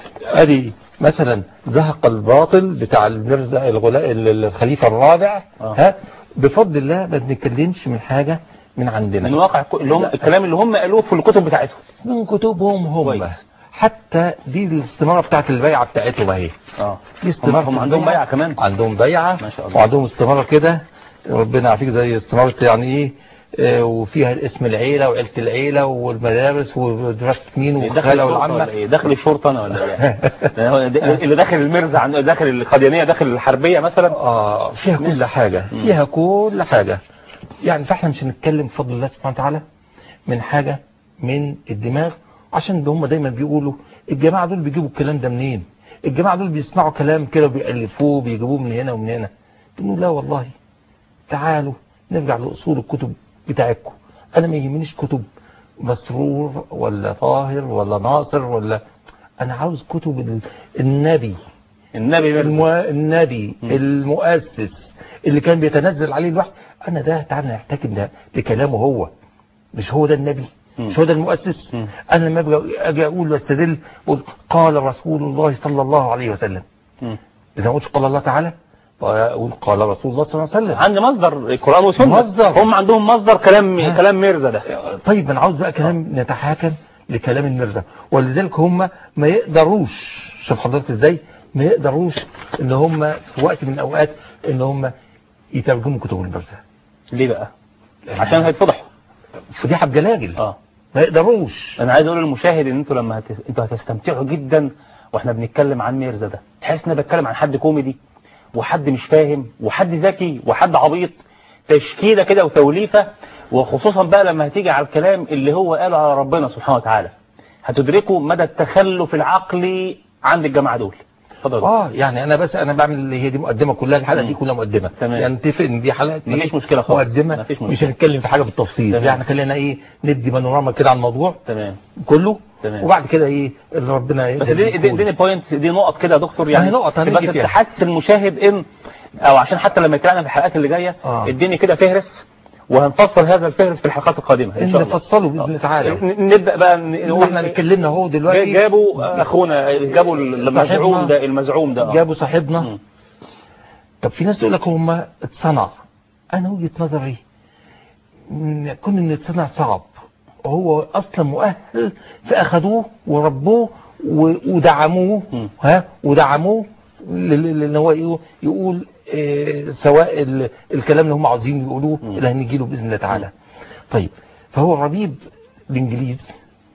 ادي مثلا زهق الباطل بتاع المرزا الغلاء الخليفة الرابع آه. ها بفضل الله ما بنتكلمش من حاجة من عندنا من واقع ك- اللي هم لا. الكلام اللي هم قالوه في الكتب بتاعتهم من كتبهم هم كويس. حتى دي الاستمارة بتاعت البيعة بتاعتهم اهي اه دي هم, استمارة هم عندهم البيعة. بيعه كمان عندهم بيعة ما شاء الله. وعندهم استمارة كده ربنا يعافيك زي استمارة يعني ايه آه، وفيها اسم العيلة وعيلة العيلة والمدارس ودراسة مين داخل والخالة الشرطه والعمة ولا ايه داخل الشرطه انا ولا ايه ده هو ده- اللي داخل المرزا عن داخل القديانيه داخل الحربيه مثلا اه فيها كل حاجة مم. فيها كل حاجة يعني فاحنا مش هنتكلم بفضل الله سبحانه وتعالى من حاجة من الدماغ عشان ده هم دايما بيقولوا الجماعة دول بيجيبوا الكلام ده منين الجماعة دول بيسمعوا كلام كده وبيألفوه بيجيبوه من هنا ومن هنا بنقول لا والله تعالوا نرجع لأصول الكتب بتاعتكم أنا ما يهمنيش كتب مسرور ولا طاهر ولا ناصر ولا أنا عاوز كتب ال- النبي النبي مرزا المو... النبي مم. المؤسس اللي كان بيتنزل عليه الوحي انا ده تعالى نحتكم ده لكلامه هو مش هو ده النبي مم. مش هو ده المؤسس مم. انا لما أبقى- اجي اقول واستدل اقول قال رسول الله صلى الله عليه وسلم مم. اذا ما قلتش قال الله تعالى اقول قال رسول الله صلى الله عليه وسلم عندي مصدر القرآن وسنة مصدر. هم عندهم مصدر كلام ها. كلام ميرزا ده طيب انا عاوز بقى كلام نتحاكم لكلام المرزا ولذلك هم ما يقدروش شوف حضرتك ازاي ما يقدروش ان هم في وقت من الاوقات ان هم يترجموا كتب المرزا ليه بقى عشان هيتفضحوا فضيحه بجلاجل اه ما يقدروش انا عايز اقول للمشاهد ان انتوا لما هتس... انتوا هتستمتعوا جدا واحنا بنتكلم عن ميرزا ده تحس ان انا بتكلم عن حد كوميدي وحد مش فاهم وحد ذكي وحد عبيط تشكيله كده وتوليفه وخصوصا بقى لما هتيجي على الكلام اللي هو قاله على ربنا سبحانه وتعالى هتدركوا مدى التخلف العقلي عند الجماعه دول اتفضل اه يعني انا بس انا بعمل اللي هي دي مقدمه كلها الحلقه دي مم. كلها مقدمه تمام. يعني نتفق ان دي حلقه إيه؟ مفيش مشكلة خالص. مقدمه مفيش مش مشكلة. هنتكلم في حاجه بالتفصيل تمام. يعني خلينا ايه ندي بانوراما كده عن الموضوع تمام كله تمام. وبعد كده ايه اللي ربنا بس دي دي, دي بوينت دي نقط كده يا دكتور يعني ما هي نقط هنيجي بس فيها. تحس المشاهد ان او عشان حتى لما يتكلمنا في الحلقات اللي جايه آه. اديني كده فهرس وهنفصل هذا الفهرس في الحلقات القادمه ان شاء الله نفصله باذن الله تعالى ن- نبدا بقى ن- نقول احنا اتكلمنا اهو جا- دلوقتي جابوا اخونا جابوا المزعوم صاحبنا. ده المزعوم ده آه. جابوا صاحبنا مم. طب في ناس يقول لك هم اتصنع انا وجهه نظري ان كون ان اتصنع صعب هو اصلا مؤهل فاخدوه وربوه و- ودعموه مم. ها ودعموه لان هو يقول, يقول آه، سواء ال- الكلام اللي هم عاوزين يقولوه مم. اللي هنجي له باذن الله تعالى طيب فهو ربيب الانجليز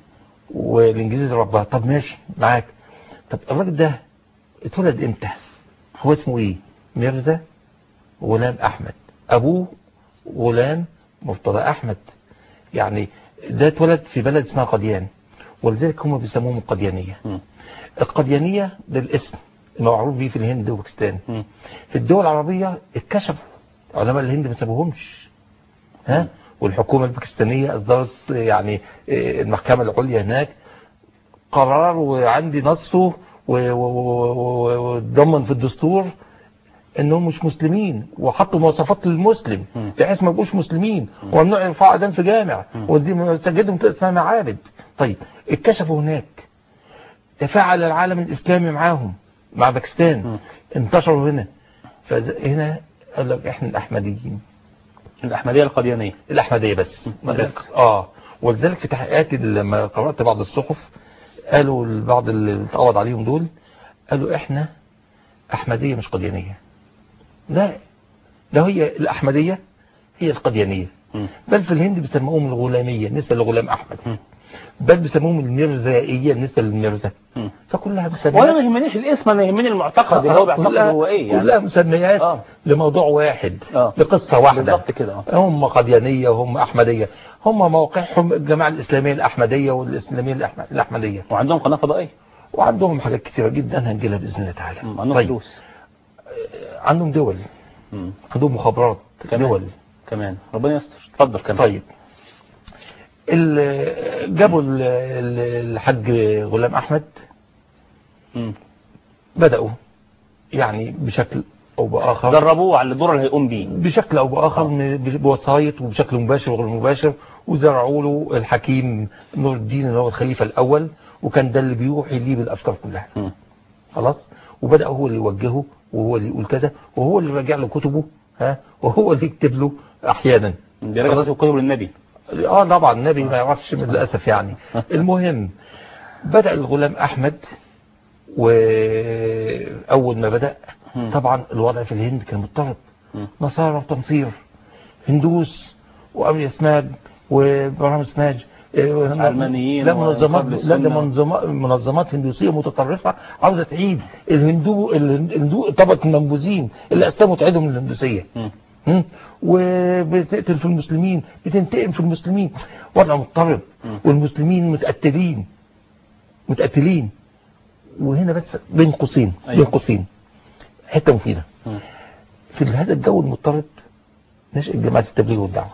والانجليز رباه طب ماشي معاك طب الراجل ده اتولد امتى هو اسمه ايه ميرزا غلام احمد ابوه غلام مرتضى احمد يعني ده اتولد في بلد اسمها قديان ولذلك هم بيسموهم القديانيه مم. القديانيه ده الاسم المعروف بيه في الهند وباكستان مم. في الدول العربيه اتكشفوا علماء الهند ما سابوهمش ها والحكومه الباكستانيه اصدرت يعني آه، المحكمه العليا هناك قرار وعندي نصه و- و- و- و- واتضمن في الدستور انهم مش مسلمين وحطوا مواصفات للمسلم مم. بحيث ما يبقوش مسلمين وممنوع يرفعوا اذان في جامع مم. ودي مساجدهم تبقى اسمها معابد طيب اتكشفوا هناك تفاعل العالم الاسلامي معاهم مع باكستان مم. انتشروا هنا فهنا قال لك احنا الاحمديين الاحمديه القديانيه الاحمديه بس بس. اه ولذلك في تحقيقاتي لما قرات بعض الصحف قالوا البعض اللي اتقبض عليهم دول قالوا احنا احمديه مش قديانيه لا ده هي الاحمديه هي القديانيه مم. بل في الهند بيسموهم الغلاميه بالنسبه لغلام احمد مم. بل بيسموهم المرزائيه بالنسبه للمرزا مم. فكلها وانا مسميات ما يهمنيش الاسم انا يهمني المعتقد اللي هو بيعتقد كلها- هو ايه يعني كلها مسميات آه. لموضوع واحد آه. لقصه واحده بالظبط كده آه. هم قديانية وهم أحمدية هم موقعهم الجماعة الإسلامية الأحمدية والإسلامية الأحم- الأحمدية وعندهم قناه فضائيه وعندهم حاجات كثيرة جدا هنجيلها بإذن الله تعالى مم. عندهم طيب فلوس عندهم دول مم. عندهم مخابرات كمان دول كمان ربنا يستر اتفضل كمان طيب ال- جابوا ال- ال- الحاج غلام أحمد مم. بدأوا يعني بشكل أو بآخر دربوه على الدور اللي هيقوم بيه بشكل او باخر من- بوسايط وبشكل مباشر وغير مباشر وزرعوا له الحكيم نور الدين اللي هو الخليفه الاول وكان ده اللي بيوحي ليه بالافكار كلها مم. خلاص وبدا هو اللي يوجهه وهو اللي يقول كذا وهو اللي يراجع له كتبه ها وهو اللي يكتب له احيانا بيراجع خلاص. كتب للنبي اه طبعا النبي ما يعرفش من للاسف يعني المهم بدا الغلام احمد واول ما بدا مم. طبعا الوضع في الهند كان مضطرب مم. نصارى وتنصير هندوس وأبي سماج وإبراهيم سماج إيه، علمانيين لا منظمات وقبل لا ده السنة. منظمات منظمات هندوسيه متطرفه عاوزه تعيد الهندو الهندو طبقه المنبوذين اللي اسلموا تعيدهم الهندوسيه مم. مم. وبتقتل في المسلمين بتنتقم في المسلمين وضع مضطرب مم. والمسلمين متقتلين متقتلين وهنا بس بين قوسين أيوة. بين قوسين حته مفيده مم. في هذا الجو المضطرب نشأت جماعة التبليغ والدعوة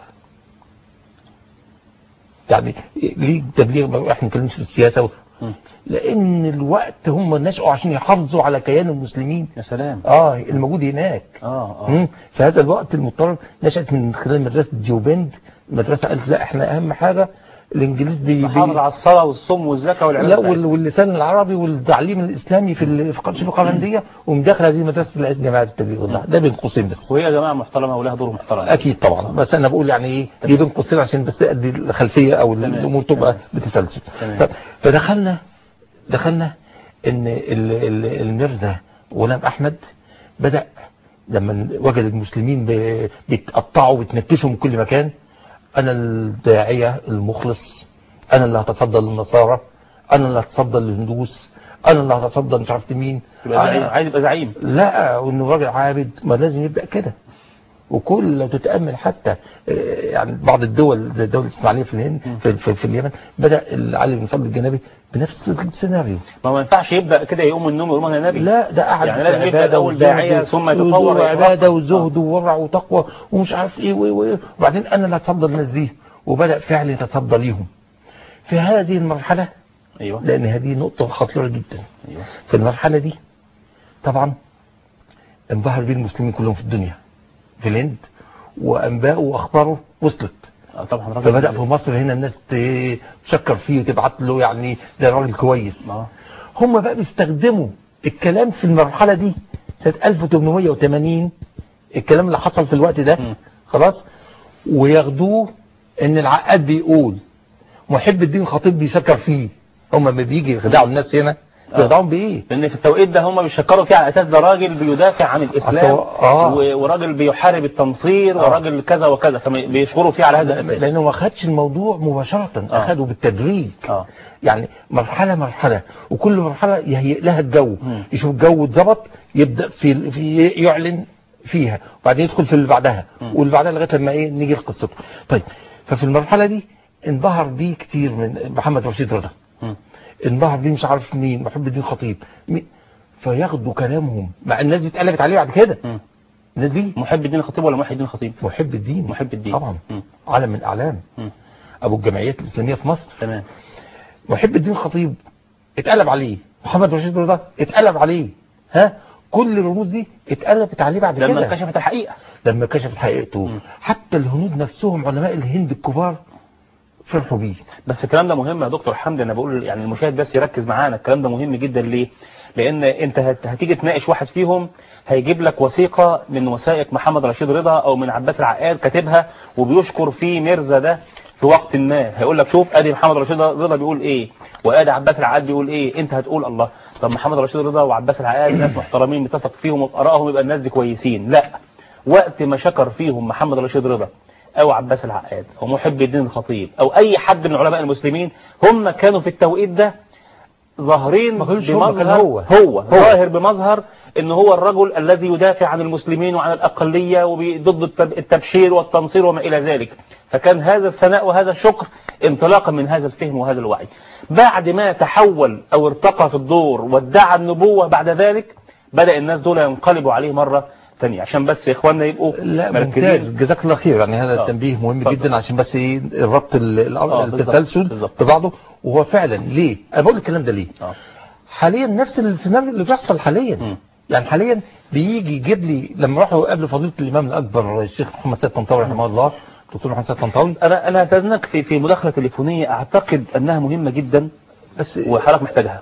يعني ليه تبليغ ما احنا ما بنتكلمش في السياسة و... مم. لأن الوقت هم نشأوا عشان يحافظوا على كيان المسلمين يا سلام اه الموجود هناك اه اه مم. في هذا الوقت المضطرب نشأت من خلال مدرسة ديوبند المدرسة قالت لا احنا أهم حاجة الانجليز بي بي- حافظ على الصلاه والصوم والزكاه لا والعباده وال- واللسان العربي والتعليم الاسلامي في ال- في شبه القرنديه ومداخل هذه المدرسه اللي جماعه التبليغ والدعوة. ده بين قوسين بس وهي يا جماعه محترمه ولها دور محترم اكيد طبعا بس انا بقول يعني ايه دي بين قوسين عشان بس ادي الخلفيه او الامور تبقى بتسلسل تمام. طب فدخلنا دخلنا ان ال- ال- المرزا غلام احمد بدا لما وجد المسلمين ب- بيتقطعوا وبيتنكشوا من كل مكان انا الداعيه المخلص انا اللي هتصدى للنصارى انا اللي هتصدى للهندوس انا اللي هتصدى مش عارف مين يبقى زعيم أنا- عايز يبقى زعيم لا وانه راجل عابد ما لازم يبدا كده وكل لو تتامل حتى آه، يعني بعض الدول زي الدوله الاسماعيليه في الهند في, في, في اليمن بدا علي بن فضل الجنابي بنفس السيناريو ما ما ينفعش يبدا كده يقوم من النوم يقول انا نبي لا ده قعد يعني في لازم يبدأ عبادة الأول وزهد داعية ثم يتطور وزهد ويترقى. وعباده وزهد وورع وتقوى ومش عارف ايه وايه وايه وبعدين انا اللي هتصدى الناس دي وبدا فعلا يتصدى ليهم في هذه المرحله ايوه لان هذه نقطه خطيره جدا ايوه في المرحلة دي طبعا انبهر بيه المسلمين كلهم في الدنيا في الهند وأنباءه وأخباره وصلت آه، طبعا راجل فبدأ في مصر هنا الناس تشكر فيه وتبعت له يعني ده راجل كويس اه هم بقى بيستخدموا الكلام في المرحلة دي سنة 1880 الكلام اللي حصل في الوقت ده مم. خلاص وياخدوه ان العقاد بيقول محب الدين خطيب بيشكر فيه هم ما بيجي يخدعوا الناس هنا آه. بيخدعوهم بايه لان في التوقيت ده هم بيشكروا فيه على اساس ده راجل بيدافع عن الاسلام أصل هو- آه. و- وراجل بيحارب التنصير آه. وراجل كذا وكذا فبيشكروا فيه على هذا الاساس لانه ما خدش الموضوع مباشرة آه. اخده بالتدريج اه يعني مرحلة مرحلة وكل مرحلة يهيئ لها الجو مم. يشوف الجو اتظبط يبدأ في, في يعلن فيها وبعدين يدخل في اللي بعدها مم. واللي بعدها لغاية لما ايه نيجي لقصته طيب ففي المرحلة دي انبهر بيه كتير من محمد رشيد رضا مم. انبهر بيه مش عارف مين محب الدين خطيب مين فياخدوا كلامهم مع الناس دي اتقلبت عليه بعد كده مم. الناس دي محب الدين الخطيب ولا محي الدين الخطيب محب الدين محب الدين طبعا مم. علم من اعلام مم. ابو الجمعيات الاسلاميه في مصر تمام محب الدين خطيب اتقلب عليه محمد رشيد رضا اتقلب عليه ها كل الرموز دي اتقلبت عليه بعد لما كده انكشفت الحقيقه لما كشفت حقيقته مم. حتى الهنود نفسهم علماء الهند الكبار فرحوا بيه بس الكلام ده مهم يا دكتور حمدي انا بقول يعني المشاهد بس يركز معانا الكلام ده مهم جدا ليه لان انت هت- هتيجي تناقش واحد فيهم هيجيب لك وثيقه من وثائق محمد رشيد رضا او من عباس العقاد كاتبها وبيشكر في ميرزا ده في وقت ما هيقول لك شوف ادي محمد رشيد رضا بيقول ايه وادي عباس العقاد بيقول ايه انت هتقول الله طب محمد رشيد رضا وعباس العقاد ناس محترمين متفق فيهم وفي ارائهم يبقى الناس دي كويسين لا وقت ما شكر فيهم محمد رشيد رضا او عباس العقاد او محب الدين الخطيب او اي حد من علماء المسلمين هم كانوا في التوقيت ده ظاهرين ما كانوش هم، كان بمظهر هو. هو ظاهر بمظهر ان هو الرجل الذي يدافع عن المسلمين وعن الاقليه وضد التب- التبشير والتنصير وما الى ذلك فكان هذا الثناء وهذا الشكر انطلاقا من هذا الفهم وهذا الوعي بعد ما تحول او ارتقى في الدور وادعى النبوه بعد ذلك بدا الناس دول ينقلبوا عليه مره ثانيه عشان بس اخواننا يبقوا لا مركزين. ممتاز جزاك الله خير يعني هذا آه. التنبيه مهم اتفضل. جدا عشان بس ايه الربط ال- ال- آه، بالظبط، التسلسل بالظبط. ببعضه وهو فعلا ليه انا بقول الكلام ده ليه آه. حاليا نفس السيناريو اللي بيحصل حاليا مم. يعني حاليا بيجي يجيب لي لما راحوا قبل فضيله الامام الاكبر الشيخ محمد سيد طنطاوي رحمه الله دكتور محمد سيد طنطاوي انا انا هستاذنك في في مداخله تليفونيه اعتقد انها مهمه جدا بس وحضرتك محتاجها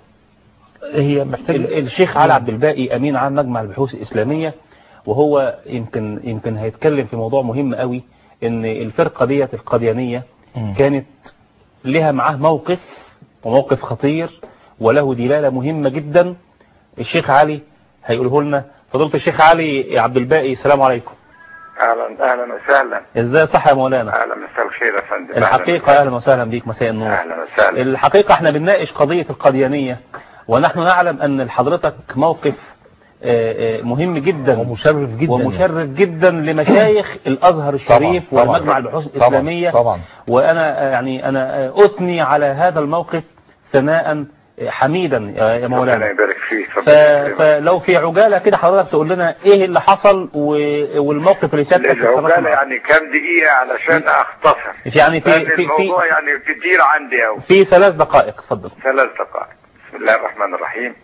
هي محتاجه ال- الشيخ علي عبد الباقي امين عام مجمع البحوث الاسلاميه وهو يمكن يمكن هيتكلم في موضوع مهم قوي ان الفرقه ديت القاديانيه مم. كانت لها معاه موقف وموقف خطير وله دلاله مهمه جدا الشيخ علي هيقوله لنا فضيله الشيخ علي عبد الباقي السلام عليكم اهلا اهلا وسهلا ازاي صح يا مولانا اهلا مساء الخير يا فندم الحقيقه اهلا وسهلا بيك مساء النور اهلا وسهلا الحقيقة احنا بنناقش قضية القاديانية ونحن نعلم ان لحضرتك موقف آه، آه، مهم جدا ومشرف جدا ومشرف جدا لمشايخ الازهر الشريف طبعاً، طبعاً. والمجمع البحوث طبعاً، الاسلامية طبعا وانا آه، يعني انا آه، اثني على هذا الموقف ثناء آه، حميدا يا يا ربنا مولانا يبارك فيك ف... ربنا يكرمك. فلو في عجالة كده حضرتك تقول لنا ايه اللي حصل و... والموقف اللي سيادتك اتصرفت العجالة معاه. يعني كام دقيقة علشان اختصر يعني في لأن في في, الموضوع يعني كتير عندي أوي في ثلاث دقائق اتفضل ثلاث دقائق بسم الله الرحمن الرحيم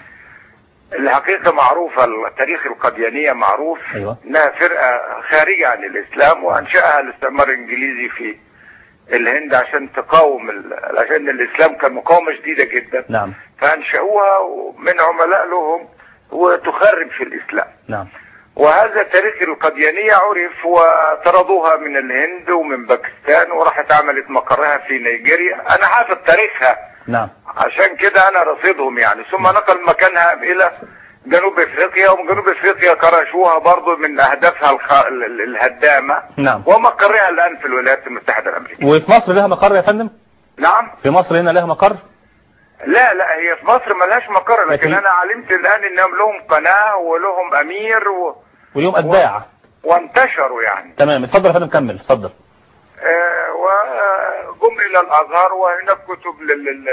الحقيقة معروفة التاريخ القديانية معروف أيوة. انها فرقة خارجة عن الاسلام وانشأها الاستعمار الانجليزي في الهند عشان تقاوم ال- عشان الاسلام كان مقاومه شديده جدا نعم فانشأوها من عملاء لهم وتخرب في الاسلام نعم وهذا تاريخ القديانية عرف وطردوها من الهند ومن باكستان وراحت عملت مقرها في نيجيريا انا حافظ تاريخها نعم عشان كده انا رصيدهم يعني ثم نقل مكانها الى جنوب افريقيا ومن جنوب افريقيا كرشوها برضو من اهدافها الخ... ال- ال- الهدامة نعم ومقرها الان في الولايات المتحدة الامريكية وفي مصر لها مقر يا فندم نعم في مصر هنا لها مقر لا لا هي في مصر ملهاش مقر لكن لكن- انا علمت الان انهم لهم قناة ولهم امير و... واليوم اتباع وانتشروا يعني تمام اتفضل يا فندم كمل اتفضل آه، وجم الى الازهر وهناك كتب لل لل-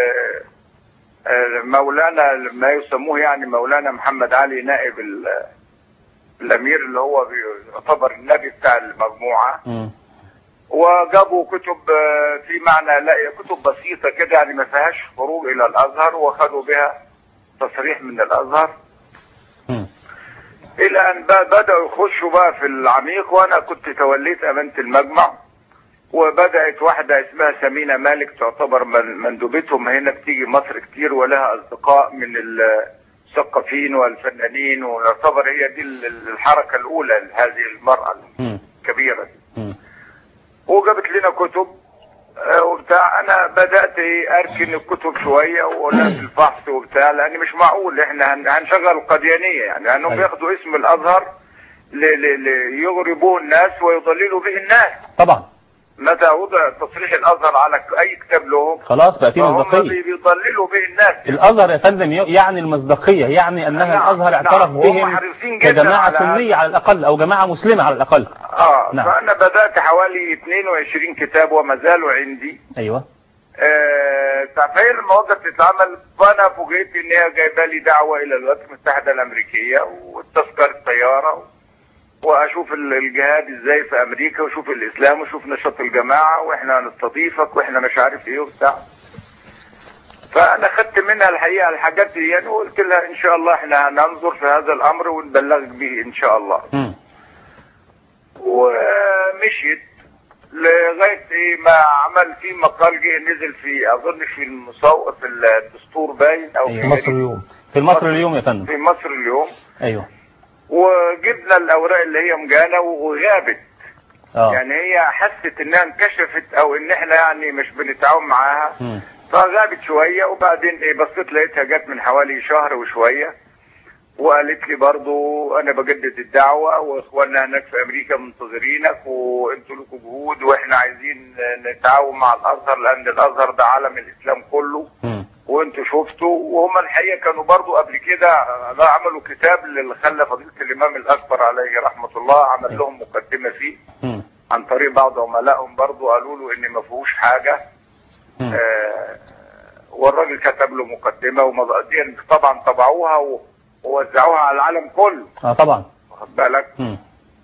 آه، مولانا ما يسموه يعني مولانا محمد علي نائب ال- الامير اللي هو بي- يعتبر النبي بتاع المجموعه مم. وجابوا كتب آه، في معنى لا كتب بسيطه كده يعني ما فيهاش خروج الى الازهر وخدوا بها تصريح من الازهر مم. الى ان ب- بداوا يخشوا بقى في العميق وانا كنت توليت امانه المجمع وبدات واحده اسمها سمينه مالك تعتبر من مندوبتهم هنا بتيجي مصر كتير ولها اصدقاء من المثقفين والفنانين ويعتبر هي دي ال- الحركه الاولى لهذه المراه مم. الكبيره دي مم. وجابت لنا كتب آه، وبتاع انا بدات إيه اركن الكتب شويه واقولها في الفحص وبتاع لان مش معقول احنا هن- هنشغل القديانيه يعني لانهم أيوة. بياخدوا اسم الازهر ل- ل- ليغربوه الناس ويضللوا به الناس طبعا متى وضع تصريح الازهر على ك- اي كتاب لهم خلاص بقى في فهم مصداقية بي- بيضللوا به الناس الازهر يا فندم ي- يعني المصداقية يعني انها نعم، الازهر اعترف نعم، وهم بهم حريصين جدا كجماعة على سنية على الاقل او جماعة مسلمة على الاقل اه نعم. فانا بدات حوالي 22 كتاب وما زالوا عندي ايوه آه، فهي لما وقت تتعمل فانا فوجئت ان هي جايبه لي دعوه الى الولايات المتحده الامريكيه وتذكره طياره واشوف ال- الجهاد ازاي في امريكا واشوف الاسلام واشوف نشاط الجماعه واحنا هنستضيفك واحنا مش عارف ايه وبتاع فانا خدت منها الحقيقه الحاجات دي يعني وقلت لها ان شاء الله احنا هننظر في هذا الامر ونبلغك به ان شاء الله مم. ومشيت لغايه ايه ما عمل في مقال جه نزل في اظن في المصو في الدستور باين او أيوة. في مصر اليوم في مصر اليوم يا فندم في مصر اليوم ايوه وجبنا الاوراق اللي هي مجانا وغابت اه يعني هي حست انها انكشفت او ان احنا يعني مش بنتعاون معاها مم. فغابت شويه وبعدين ايه بصيت لقيتها جت من حوالي شهر وشويه وقالت لي برضو انا بجدد الدعوه واخواننا هناك في امريكا منتظرينك وانتوا لكم جهود واحنا عايزين نتعاون مع الازهر لان الازهر ده عالم الاسلام كله مم. وانتوا شفتوا وهم الحقيقه كانوا برضو قبل كده عملوا كتاب اللي خلى فضيله الامام الاكبر عليه رحمه الله عمل لهم مقدمه فيه مم. عن طريق بعض عملائهم برضو قالوا له ان ما فيهوش حاجه مم. آه، والراجل كتب له مقدمه ومضادين طبعا طبعوها و- ووزعوها على العالم كله اه طبعا واخد بالك مم.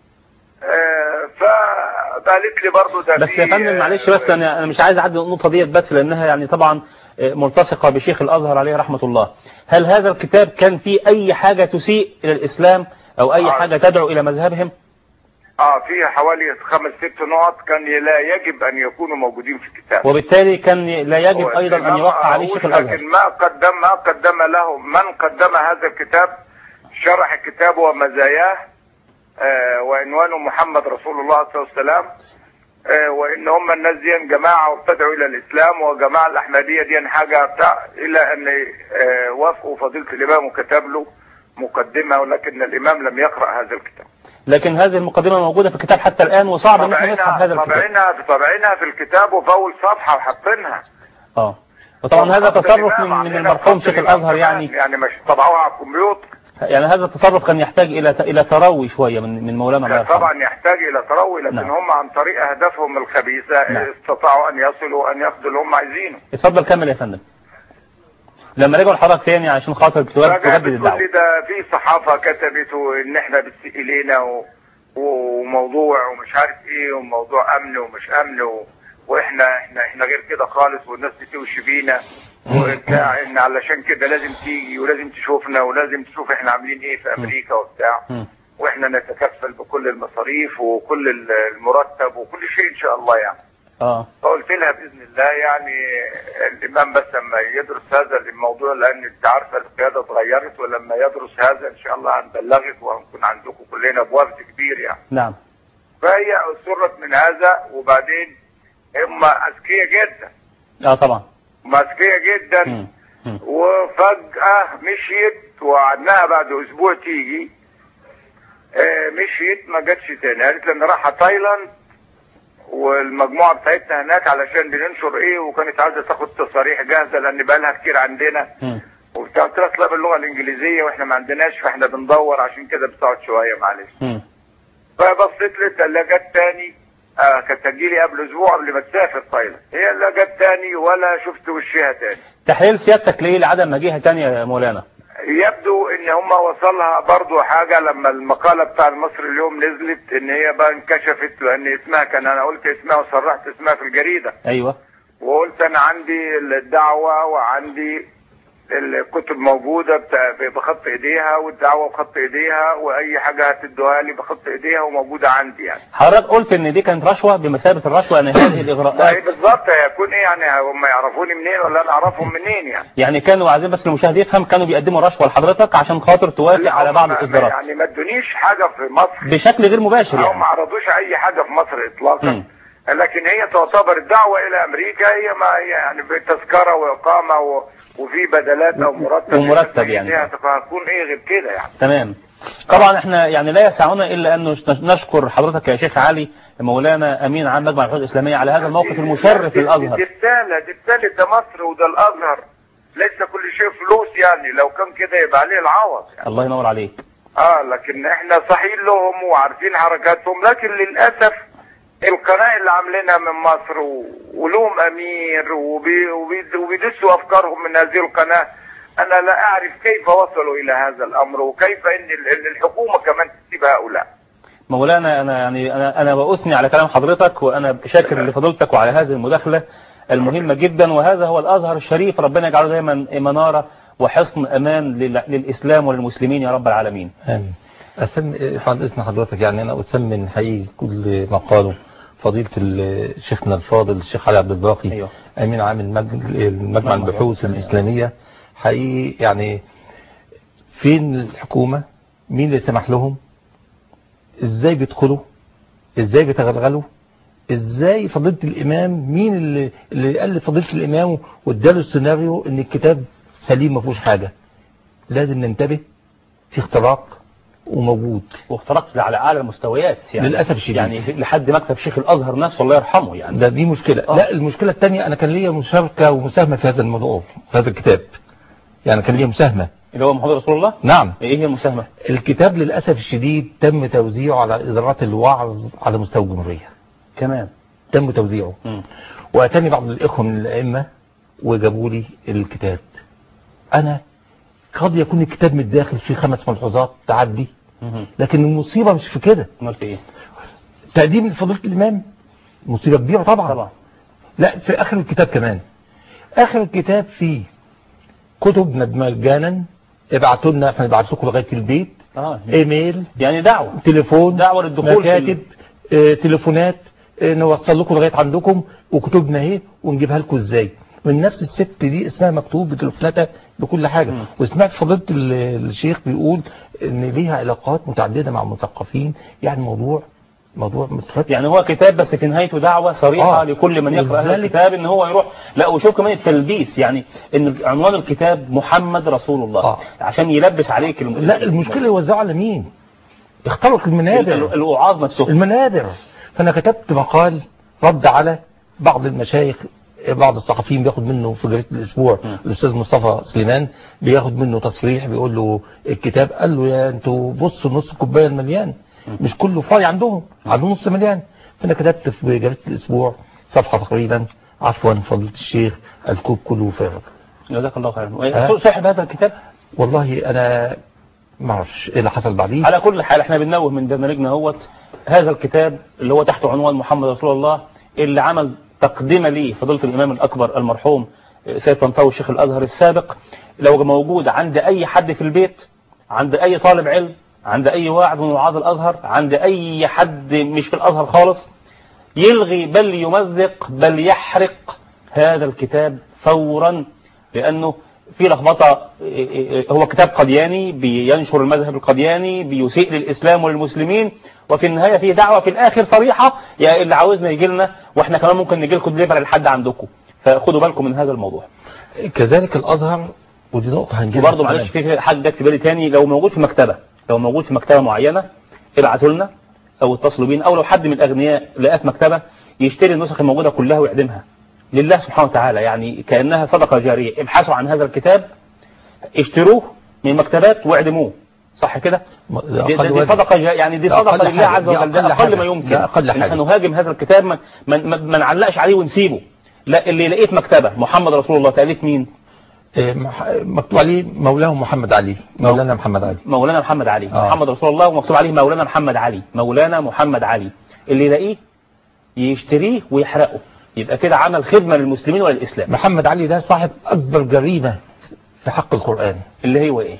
آه، فقالت لي برضو ده بس في- يا فندم معلش بس انا انا مش عايز اعدي النقطه ديت بس لانها يعني طبعا آه، ملتصقه بشيخ الازهر عليه رحمه الله هل هذا الكتاب كان فيه اي حاجه تسيء الى الاسلام او اي آه. حاجه تدعو الى مذهبهم اه في حوالي خمس ست نقط كان لا يجب ان يكونوا موجودين في الكتاب وبالتالي كان لا يجب هو ايضا ان الإمام يوقع عليه أقول شيخ الازهر لكن ما قدم ما قدم له من قدم هذا الكتاب شرح الكتاب ومزاياه آه وعنوانه محمد رسول الله صلى الله عليه وسلم آه وان هم الناس دي جماعه وابتدعوا الى الاسلام وجماعه الاحمديه دي حاجه بتاع الى ان آه وافقوا فضيله الامام وكتب له مقدمه ولكن الامام لم يقرا هذا الكتاب لكن هذه المقدمه موجوده في الكتاب حتى الان وصعب ان احنا نسحب هذا الكتاب طبعينها طبعينها في الكتاب وفي اول صفحه وحاطينها اه وطبعا هذا خط تصرف الإمام من من عاملينها المرحوم خط شيخ الإمام الازهر كمان. يعني يعني مش طبعوها على الكمبيوتر يعني هذا التصرف كان يحتاج الى الى تروي شويه من من مولانا الله كان يرحمه طبعا يحتاج الى تروي لكن نعم. هم عن طريق اهدافهم الخبيثه نعم. استطاعوا ان يصلوا ان ياخذوا اللي هم عايزينه اتفضل كمل يا فندم لما رجعوا الحضرتك تاني عشان خاطر تجدد فجأة تجدد بتقول الدعوه لي ده في صحافه كتبت ان احنا بتسيء الينا و... وموضوع ومش عارف ايه وموضوع امن ومش امن و... واحنا احنا احنا غير كده خالص والناس بتوشي بينا وبتاع ان علشان كده لازم تيجي ولازم تشوفنا ولازم تشوف احنا عاملين ايه في امريكا وبتاع مم. واحنا نتكفل بكل المصاريف وكل المرتب وكل شيء ان شاء الله يعني اه فقلت لها باذن الله يعني الامام بس لما يدرس هذا الموضوع لان انت عارفه القياده اتغيرت ولما يدرس هذا ان شاء الله هنبلغك وهنكون عندكم كلنا بوفد كبير يعني نعم فهي اصرت من هذا وبعدين هم اذكياء جدا اه طبعا هم اذكياء جدا مم. مم. وفجأة مشيت وقعدناها بعد أسبوع تيجي آه، مشيت ما جاتش تاني قالت لي أنا رايحة تايلاند والمجموعة بتاعتنا هناك علشان بننشر إيه وكانت عايزة تاخد تصاريح جاهزة لأن بقالها كتير عندنا مم. وبتاع قلت لها أصلها باللغة الإنجليزية وإحنا ما عندناش فإحنا بندور عشان كده بتقعد شوية معلش مم. فبصيت لقيتها لا جت تاني آه كانت تجيلي قبل اسبوع قبل ما تسافر تايلاند هي لا جت تاني ولا شفت وشها تاني تحليل سيادتك ليه لعدم مجيئها تانية يا مولانا يبدو ان هم وصلها برضو حاجة لما المقالة بتاع المصري اليوم نزلت ان هي بقى انكشفت لان اسمها كان انا قلت اسمها وصرحت اسمها في الجريدة ايوه وقلت انا عندي الدعوة وعندي الكتب موجودة بتاع- بخط ايديها والدعوة بخط ايديها واي حاجة هتدوها لي بخط ايديها وموجودة عندي يعني حضرتك قلت ان دي كانت رشوة بمثابة الرشوة ان هذه ما هي الاغراءات بالظبط هيكون ايه يعني هم يعرفوني منين ولا انا اعرفهم منين يعني يعني كانوا عايزين بس المشاهد يفهم كانوا بيقدموا رشوة لحضرتك عشان خاطر توافق لا، على هم بعض ما- الاصدارات يعني ما ادونيش حاجة في مصر بشكل غير مباشر او ما يعني عرضوش اي حاجه في مصر اطلاقا مم. لكن هي تعتبر الدعوه الى امريكا هي ما هي يعني بتذكره واقامه و... وفي بدلات او مرتب ومرتب يعني. هي هتكون ايه غير كده يعني تمام طبعا احنا يعني لا يسعنا الا ان نش- نشكر حضرتك يا شيخ علي مولانا امين عام مجمع البحوث الاسلاميه على هذا الموقف المشرف دي- للازهر دي رساله دي رساله ده مصر وده الازهر ليس كل شيء فلوس يعني لو كان كده يبقى عليه العوض يعني الله ينور عليك اه لكن احنا صحيح لهم وعارفين حركاتهم لكن للاسف القناة اللي عاملينها من مصر و... ولهم امير وبي... وبي... وبيدسوا افكارهم من هذه القناة انا لا اعرف كيف وصلوا الى هذا الامر وكيف ان ال- إن الحكومة كمان تسيب هؤلاء مولانا انا يعني انا انا باثني على كلام حضرتك وانا شاكر لفضيلتك وعلى هذه المداخله المهمه جدا وهذا هو الازهر الشريف ربنا يجعله دايما مناره وحصن امان لل- للاسلام وللمسلمين يا رب العالمين. آمين أسم بعد إذن حضرتك يعني أنا أثمن حقيقي كل ما قاله فضيلة ال- شيخنا الفاضل الشيخ علي عبد الباقي أيوه. أمين عام المج- المجمع البحوث الإسلامية حقيقي يعني فين الحكومة مين اللي سمح لهم ازاي بيدخلوا ازاي بيتغلغلوا ازاي فضيلة الامام مين اللي, اللي قال لفضيلة الامام واداله السيناريو ان الكتاب سليم ما فيهوش حاجة لازم ننتبه في اختراق وموجود واخترقت على اعلى المستويات يعني للأسف الشديد. يعني لحد مكتب شيخ الازهر نفسه الله يرحمه يعني ده دي مشكلة آه. لا المشكلة الثانية انا كان ليا مشاركة ومساهمة في هذا الموضوع في هذا الكتاب يعني كان ليا مساهمة اللي هو محمد رسول الله نعم ايه هي المساهمه؟ الكتاب للأسف الشديد تم توزيعه على إدارات الوعظ على مستوى الجمهورية كمان تم توزيعه مم. واتاني بعض الاخوه من الائمه وجابوا لي الكتاب انا قد يكون الكتاب من الداخل فيه خمس ملحوظات تعدي مم. لكن المصيبه مش في كده امال في ايه؟ تقديم لفضيله الامام مصيبه كبيره طبعا طبعا لا في اخر الكتاب كمان اخر الكتاب فيه كتب مجانا ابعتوا لنا احنا نبعت لكم لغايه البيت اه ايميل يعني دعوه تليفون دعوة للدخول في مكاتب آه، تليفونات آه، نوصل لكم لغايه عندكم وكتبنا اهي ونجيبها لكم ازاي من نفس الست دي اسمها مكتوب بتليفوناتها بكل حاجه مم. وسمعت فضيله ال- الشيخ بيقول ان ليها علاقات متعدده مع المثقفين يعني موضوع موضوع مترتب يعني هو كتاب بس في نهايته دعوة صريحة آه. لكل من يقرأ هذا ولذلك- الكتاب ان هو يروح لا وشوف كمان التلبيس يعني ان عنوان الكتاب محمد رسول الله آه. عشان يلبس عليك الم... لا المشكله يوزعوا على مين اخترق ال- المنابر ال- الوعاظ نفسهم المنابر فانا كتبت مقال رد على بعض المشايخ بعض الصحفيين بياخد منه في جريده الاسبوع م. الاستاذ مصطفى سليمان بياخد منه تصريح بيقول له الكتاب قال له يا انتوا بصوا نص الكوبايه المليان مش كله فاضي عندهم عندهم نص مليان فانا كتبت في جريده الاسبوع صفحه تقريبا عفوا فضيله الشيخ الكوب كله فارغ جزاك الله خيرا ها؟ صاحب هذا الكتاب والله انا ما اعرفش ايه اللي حصل بعديه على كل حال احنا بننوه من برنامجنا هوت هذا الكتاب اللي هو تحت عنوان محمد رسول الله اللي عمل تقدمة ليه فضيلة الإمام الأكبر المرحوم سيد طنطاوي الشيخ الأزهر السابق لو موجود عند أي حد في البيت عند أي طالب علم عند أي واعظ من وعاظ الأزهر عند أي حد مش في الأزهر خالص يلغي بل يمزق بل يحرق هذا الكتاب فورا لأنه في لخبطة هو كتاب قدياني بينشر المذهب القدياني بيسيء للإسلام وللمسلمين وفي النهاية في دعوة في الآخر صريحة يا اللي عاوزنا يجي لنا واحنا كمان ممكن نجي لكم دليفر لحد عندكم فخدوا بالكم من هذا الموضوع كذلك الازهر ودي نقطه هنجيبها وبرضه معلش في حاجه جت في بالي تاني لو موجود في مكتبه لو موجود في مكتبه معينه ابعتوا لنا او اتصلوا بينا او لو حد من الاغنياء لقاه في مكتبه يشتري النسخ الموجوده كلها ويعدمها لله سبحانه وتعالى يعني كانها صدقه جاريه ابحثوا عن هذا الكتاب اشتروه من المكتبات واعدموه صح كده م- دي, أقل دي وزن. صدقه جا يعني دي ده صدقه أقل لله حاجة. عز دي وجل ده أقل اقل حاجة. ما يمكن ده أقل إن حاجة. احنا نهاجم هذا الكتاب ما, ما, ما, ما نعلقش عليه ونسيبه لا اللي لقيت مكتبه محمد رسول الله تاليف مين إيه، مح- مكتوب عليه مولاه محمد علي مولانا محمد علي مولانا محمد علي آه. محمد رسول الله ومكتوب عليه مولانا محمد علي مولانا محمد علي اللي يلاقيه يشتريه ويحرقه يبقى كده عمل خدمة للمسلمين وللإسلام محمد علي ده صاحب أكبر جريمة في حق القرآن اللي هو إيه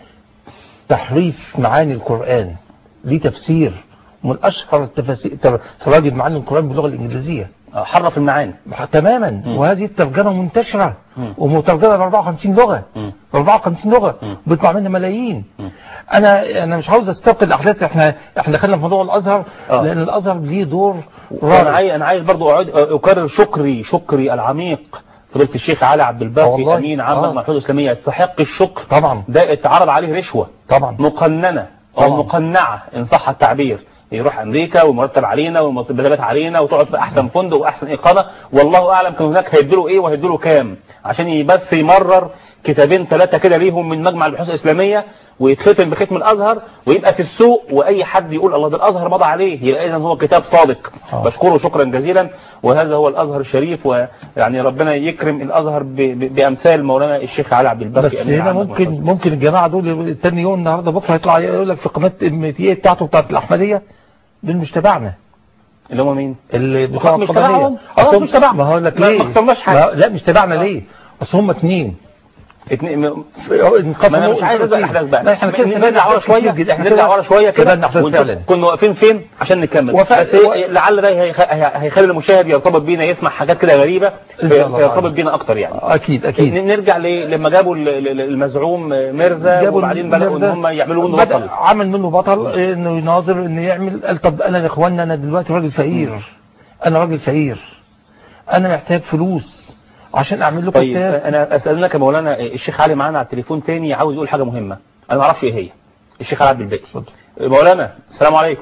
تحريف معاني القرآن ليه تفسير من أشهر التفاسير تراجم معاني القرآن باللغة الإنجليزية آه، حرف المعاني تماما مم. وهذه الترجمة منتشرة مم. ومترجمة ب 54 لغة مم. ب 54 لغة مم. بيطلع منها ملايين مم. انا انا مش عاوز استبقي الاحداث احنا احنا دخلنا في موضوع الازهر آه. لان الازهر ليه دور وانا رائع عايز انا عايز برضو أعود اكرر شكري شكري العميق فضيله الشيخ علي عبد آه الباقي والله. امين عام آه. الملحوظه الاسلاميه يستحق الشكر طبعا ده اتعرض عليه رشوه طبعا مقننه او طبعا. مقنعه ان صح التعبير يروح امريكا ومرتب علينا ومرتبات علينا وتقعد في احسن فندق واحسن اقامه والله اعلم كان هناك هيدوا ايه وهيدوا كام عشان بس يمرر كتابين ثلاثه كده ليهم من مجمع البحوث الاسلاميه ويتختم بختم الازهر ويبقى في السوق واي حد يقول الله ده الازهر مضى عليه يبقى اذا هو كتاب صادق آه. بشكره شكرا جزيلا وهذا هو الازهر الشريف ويعني ربنا يكرم الازهر ب- ب- بامثال مولانا الشيخ علي عبد الباقي بس أمين هنا عام ممكن الملحوظة. ممكن الجماعه دول تاني يوم النهارده بكره يطلع يقول لك في قناه الميتيه بتاعته بتاعت الاحمديه دول مش تبعنا اللي هم مين؟ اللي بتوع مش القضائية. تبعهم؟ خلاص أصل هم- مش تبعهم. ما هقول لك ما- ليه ما خسرناش حاجة. ما- لا مش تبعنا ليه اصل هم اتنين اتنين م- انقسموا ما انا مش عايز ابدا الاحداث بقى لا احنا كده نرجع ورا شويه احنا نرجع ورا شويه كده كده احداث ونشوف فعلا كنا واقفين فين عشان نكمل وف- بس و- إيه، لعل ده هيخ- هي- هيخلي المشاهد يرتبط بينا يسمع حاجات كده غريبه إن شاء الله فيرتبط تعالى. بينا اكتر يعني اكيد اكيد ن- نرجع ل- لما جابوا ال- ال- المزعوم ميرزا وبعدين بداوا ان ميرزا. هم يعملوا منه بدأ بطل عمل منه بطل انه يناظر انه يعمل قال طب انا يا اخوانا انا دلوقتي راجل فقير انا راجل فقير انا محتاج فلوس عشان اعمل لكم طيب كتاب انا اسالناك يا مولانا الشيخ علي معانا على التليفون تاني عاوز يقول حاجه مهمه انا ما اعرفش ايه هي الشيخ علي عبد الباقي اتفضل. مولانا السلام عليكم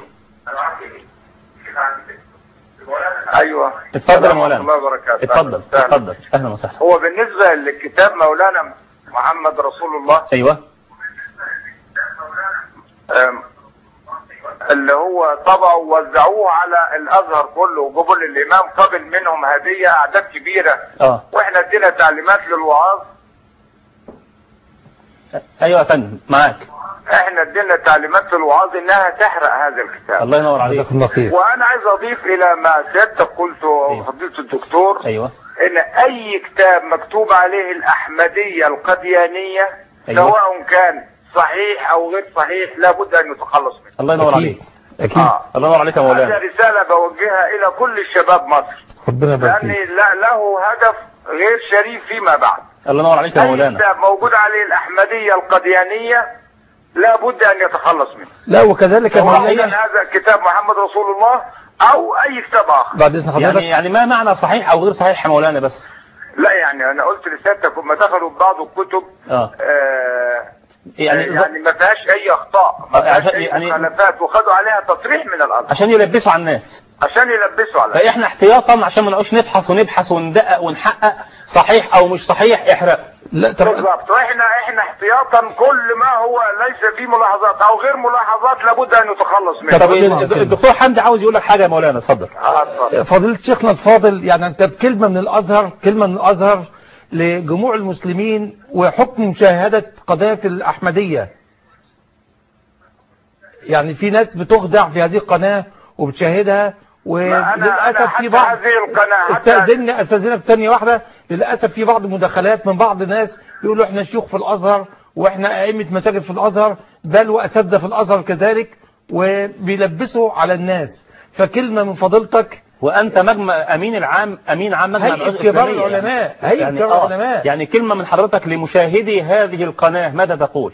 ايوه اتفضل يا السلام مولانا ورحمة الله وبركاته اتفضل أهلا وسهلا. اتفضل اهلا وسهلا هو بالنسبة لكتاب مولانا محمد رسول الله ايوه أم، اللي هو طبعوا ووزعوه على الازهر كله وجابوا للامام قبل منهم هديه اعداد كبيره اه واحنا ادينا تعليمات للوعاظ ايوه يا فندم معاك احنا ادينا تعليمات للوعاظ انها تحرق هذا الكتاب الله ينور عليك جزاك الله خير وانا عايز اضيف الى ما سيادتك قلته أيوة. فضيله الدكتور ايوه ان اي كتاب مكتوب عليه الاحمديه القديانيه أيوة. سواء كان صحيح او غير صحيح لابد ان يتخلص منه الله ينور عليك اكيد اكيد آه. الله ينور عليك يا هذه مولانا رساله بوجهها الى كل الشباب مصر ربنا يبارك لان فيك لا له هدف غير شريف فيما بعد الله ينور عليك يا اي مولانا كتاب موجود عليه الاحمديه القديانيه لابد ان يتخلص منه لا وكذلك يا سواء مولانا كان هذا كتاب محمد رسول الله او اي كتاب اخر بعد اذن حضرتك يعني يعني ما معنى صحيح او غير صحيح يا مولانا بس لا يعني انا قلت لسيادتك هم دخلوا بعض الكتب اه آه يعني يعني ما فيهاش اي اخطاء ما آه، فيهاش عشان- اي يعني- مخالفات وخدوا عليها تصريح من الازهر عشان يلبسوا على الناس عشان يلبسوا على فاحنا احتياطا عشان ما نقعدش نبحث ونبحث وندقق ونحقق صحيح او مش صحيح احرق لا ترى بالظبط واحنا احنا احتياطا كل ما هو ليس فيه ملاحظات او غير ملاحظات لابد ان يتخلص منه طب كلمة الد- كلمة. الدكتور حمدي عاوز يقول لك حاجه يا مولانا اتفضل آه، اتفضل. فضيلة شيخنا الفاضل يعني انت بكلمة من الازهر كلمة من الازهر لجموع المسلمين وحكم مشاهدة قناة الاحمدية يعني في ناس بتخدع في هذه القناة وبتشاهدها ما أنا- أنا وللاسف في حتى بعض هذه القناة حتى- استاذني استاذنك ثانيه واحده للاسف في بعض المداخلات من بعض الناس يقولوا احنا شيوخ في الازهر واحنا ائمه مساجد في الازهر بل واساتذه في الازهر كذلك وبيلبسوا على الناس فكلمه من فضيلتك وانت مجمع امين العام امين عام مجمع هيئة البحوث كبار الإسلامية. العلماء، هيئة يعني كبار آه، العلماء. يعني كلمة من حضرتك لمشاهدي هذه القناة ماذا تقول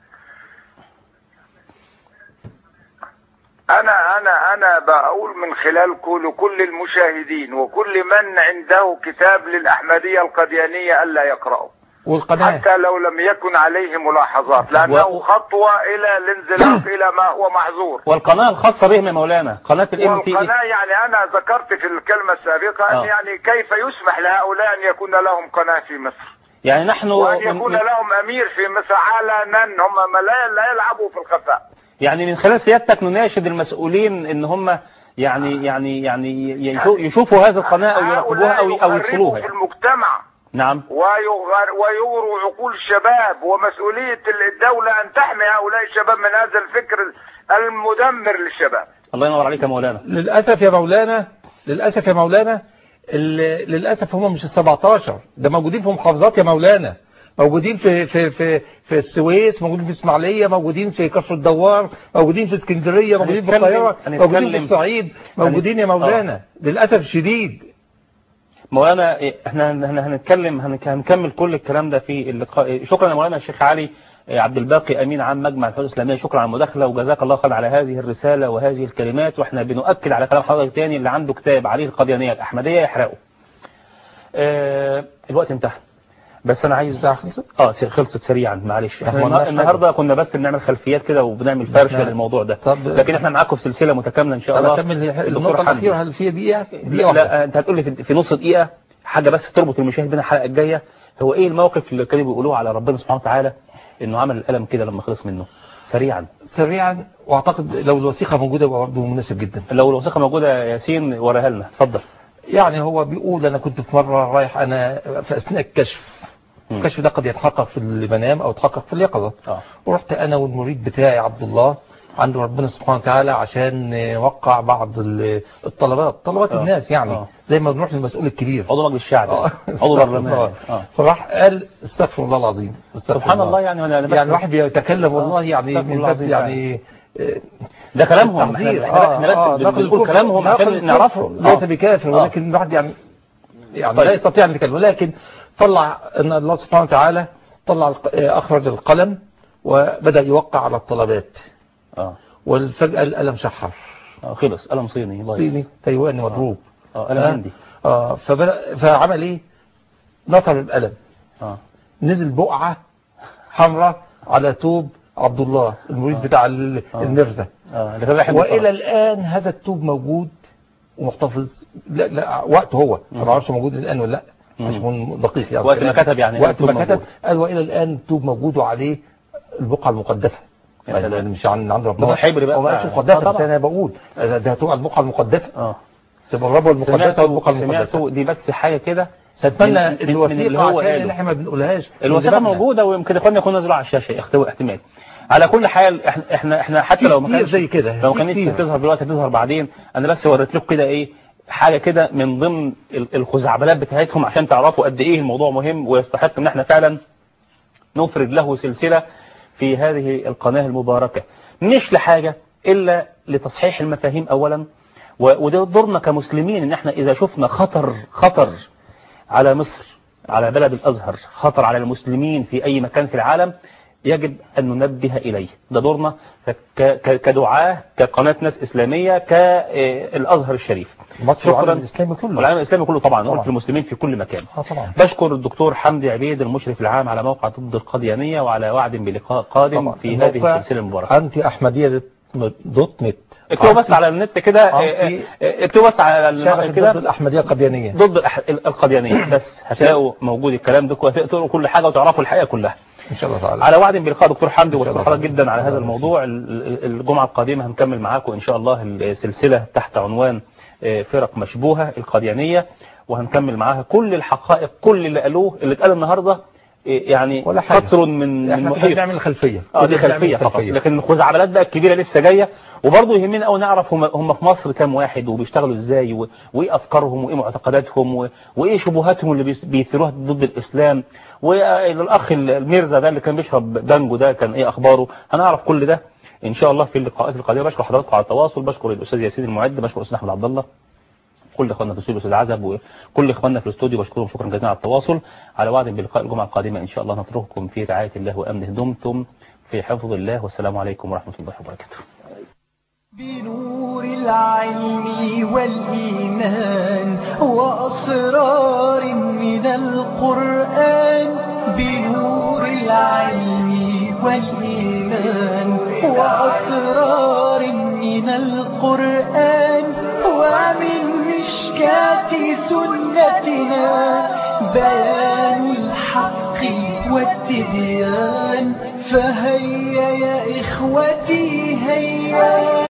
انا انا انا بقول من خلال كل كل المشاهدين وكل من عنده كتاب للاحمديه القديانيه الا يقراه والقناة حتى لو لم يكن عليه ملاحظات لانه و- خطوه الى الانزلاق الى ما هو محظور والقناة الخاصة بهم يا مولانا قناة الام تي والقناه يعني انا ذكرت في الكلمه السابقه آه. ان يعني كيف يسمح لهؤلاء ان يكون لهم قناه في مصر يعني نحن وان من يكون من لهم امير في مصر علنا هم ما لا لا يلعبوا في الخفاء يعني من خلال سيادتك نناشد المسؤولين ان هم يعني يعني يعني يشو- يشوفوا هذه القناة او يراقبوها او او هؤلاء يرسلوها يخربوا في يعني. المجتمع نعم ويغر ويغروا عقول الشباب ومسؤولية الدولة أن تحمي هؤلاء الشباب من هذا الفكر المدمر للشباب الله ينور عليك يا مولانا للأسف يا مولانا للأسف يا مولانا ال- للأسف هم مش ال 17 ده موجودين في محافظات يا مولانا موجودين في في في في السويس موجودين في اسماعيليه موجودين في كفر الدوار موجودين في اسكندريه موجودين في هنتكلم- القاهره موجودين في هنتكلم- الصعيد موجودين يا هن- مولانا للاسف الشديد مولانا إيه، احنا هن- هنتكلم هنك- هنكمل كل الكلام ده في اللقاء إيه، شكرا يا مولانا الشيخ علي إيه، عبد الباقي امين عام مجمع البحوث الاسلاميه شكرا على المداخله وجزاك الله خير على هذه الرساله وهذه الكلمات واحنا بنؤكد على كلام حضرتك تاني اللي عنده كتاب عليه القديانيه الاحمديه يحرقه. آه الوقت انتهى بس انا عايز الساعة خلصت؟ اه س- خلصت سريعا معلش إحنا احنا ما النهار- قلناش النهارده كنا بس بنعمل خلفيات كده وبنعمل فرشه إحنا- للموضوع ده طب- لكن احنا معاكم في سلسله متكامله ان شاء طب الله اكمل الدكتور النقطه حمدي. الاخيره هل فيها دقيقه دقيقه لا, واحدة. لا انت هتقول لي في, في نص دقيقه حاجه بس تربط المشاهد بين الحلقه الجايه هو ايه الموقف اللي كانوا بيقولوه على ربنا سبحانه وتعالى انه عمل القلم كده لما خلص منه سريعا سريعا واعتقد لو الوثيقه موجوده يبقى برضه مناسب جدا لو الوثيقه موجوده يا ياسين وريها لنا اتفضل يعني هو بيقول انا كنت في مره رايح انا في اثناء الكشف مم. الكشف ده قد يتحقق في المنام او يتحقق في اليقظه اه ورحت انا والمريد بتاعي عبد الله عند ربنا سبحانه وتعالى عشان نوقع بعض ال- الطلبات طلبات آه. الناس يعني آه. زي ما بنروح للمسؤول الكبير عضو مجلس الشعب آه. عضو البرلمان آه. اه فراح قال استغفر الله العظيم استغفر سبحان الله يعني انا بس يعني الواحد بيتكلم والله آه. يعني استغفر من الله باب العظيم يعني آه، ده كلامهم احنا تحذير. احنا احنا بس نقل بنقول الكفر- كلامهم نقل عشان الكفر نعرفه ليس آه. بكافر آه. ولكن الواحد يعني يعني طيب. لا يستطيع ان يتكلم ولكن طلع ان الله سبحانه وتعالى طلع الق- آه، اخرج القلم وبدا يوقع على الطلبات اه والفجاه القلم شحر آه، خلص قلم صيني بايظ. صيني تايواني مضروب اه قلم آه. هندي اه فبدأ فعمل ايه نطر القلم اه نزل بقعه حمراء على توب عبد الله المريد بتاع ال- آه. المرزا اه اللي كان رايح والى المطار. الان هذا التوب موجود ومحتفظ لا لا وقته هو مم. ما اعرفش موجود الان ولا لا مم. مش من دقيق يعني وقت ما كتب يعني وقت التوب ما كتب موجود. قال والى الان التوب موجود وعليه البقعه المقدسه يا يعني سلام. مش عن عند ربنا هو حبر بقى هو ما بتاع- قالش مقدسه آه بس طبعا. انا بقول ده هتبقى البقعه المقدسه اه تبقى الربوه المقدسه والبقعه سمعتوا المقدسه سمعتوا دي بس حاجه كده اتمنى من- من- من الوثيقه اللي هو عشان قاله. ان احنا ما بنقولهاش من الوثيقه دماغنا. موجوده ويمكن اخواننا يكونوا نزلوا على الشاشه يختوي احتمال على كل حال احنا احنا احنا حتى في لو ما كتير كانش زي كده، لو في كانت كتير. تظهر دلوقتي هتظهر بعدين انا بس وريت لكم كده ايه حاجه كده من ضمن ال- الخزعبلات بتاعتهم عشان تعرفوا قد ايه الموضوع مهم ويستحق ان احنا فعلا نفرد له سلسله في هذه القناه المباركه مش لحاجه الا لتصحيح المفاهيم اولا و- وده دورنا كمسلمين ان احنا اذا شفنا خطر خطر على مصر على بلد الازهر خطر على المسلمين في اي مكان في العالم يجب ان ننبه اليه ده دورنا ك- ك- كدعاه كقناه ناس اسلاميه كالازهر الشريف مصر والعالم الاسلامي كله والعالم الاسلامي كله طبعا طبعا. طبعا. في المسلمين في كل مكان اه طبعا بشكر الدكتور حمدي عبيد المشرف العام على موقع ضد القديانيه وعلى وعد بلقاء قادم طبعا في هذه الموقع السلسله المباركه انتي احمديه دوت نت اكتبوا بس على النت كده آه، أنتي- آه، اكتبوا بس على الم- شبكه كده ضد الاحمديه القديانيه ضد الأح- القديانيه بس هتلاقوا موجود الكلام ده وهتقروا كل حاجه وتعرفوا الحقيقه كلها ان شاء الله تعالى على وعد بلقاء دكتور حمدي إن شاء واشكر الله. حضرتك جدا على هذا الله الموضوع ال- ال- الجمعه القادمه هنكمل معاكم ان شاء الله السلسله تحت عنوان آه، فرق مشبوهه القديانيه وهنكمل معاها كل الحقائق كل اللي قالوه اللي اتقال النهارده آه، يعني ولا حاجة. قطر من من احنا محيط بنعمل خلفيه اه دي بنعمل خلفيه فقط لكن الخزعبلات بقى الكبيره لسه جايه وبرضه يهمنا قوي نعرف هم هم في مصر كام واحد وبيشتغلوا ازاي و- وايه افكارهم وايه معتقداتهم و- وايه شبهاتهم اللي بيس- بيثيروها ضد الاسلام والاخ الميرزا ده اللي كان بيشرب بانجو ده كان ايه اخباره هنعرف كل ده ان شاء الله في اللقاءات القادمه بشكر حضراتكم على التواصل بشكر الاستاذ ياسين المعد بشكر الاستاذ احمد عبد الله كل اخواننا في الاستوديو استاذ عزب وكل اخواننا في الاستوديو بشكرهم شكرا جزيلا على التواصل على وعد بلقاء الجمعه القادمه ان شاء الله نترككم في رعايه الله وامنه دمتم في حفظ الله والسلام عليكم ورحمه الله وبركاته بنور العلم والإيمان وأسرار من القرآن بنور العلم والإيمان وأسرار من القرآن ومن مشكاة سنتنا بيان الحق والتبيان فهيا يا إخوتي هيا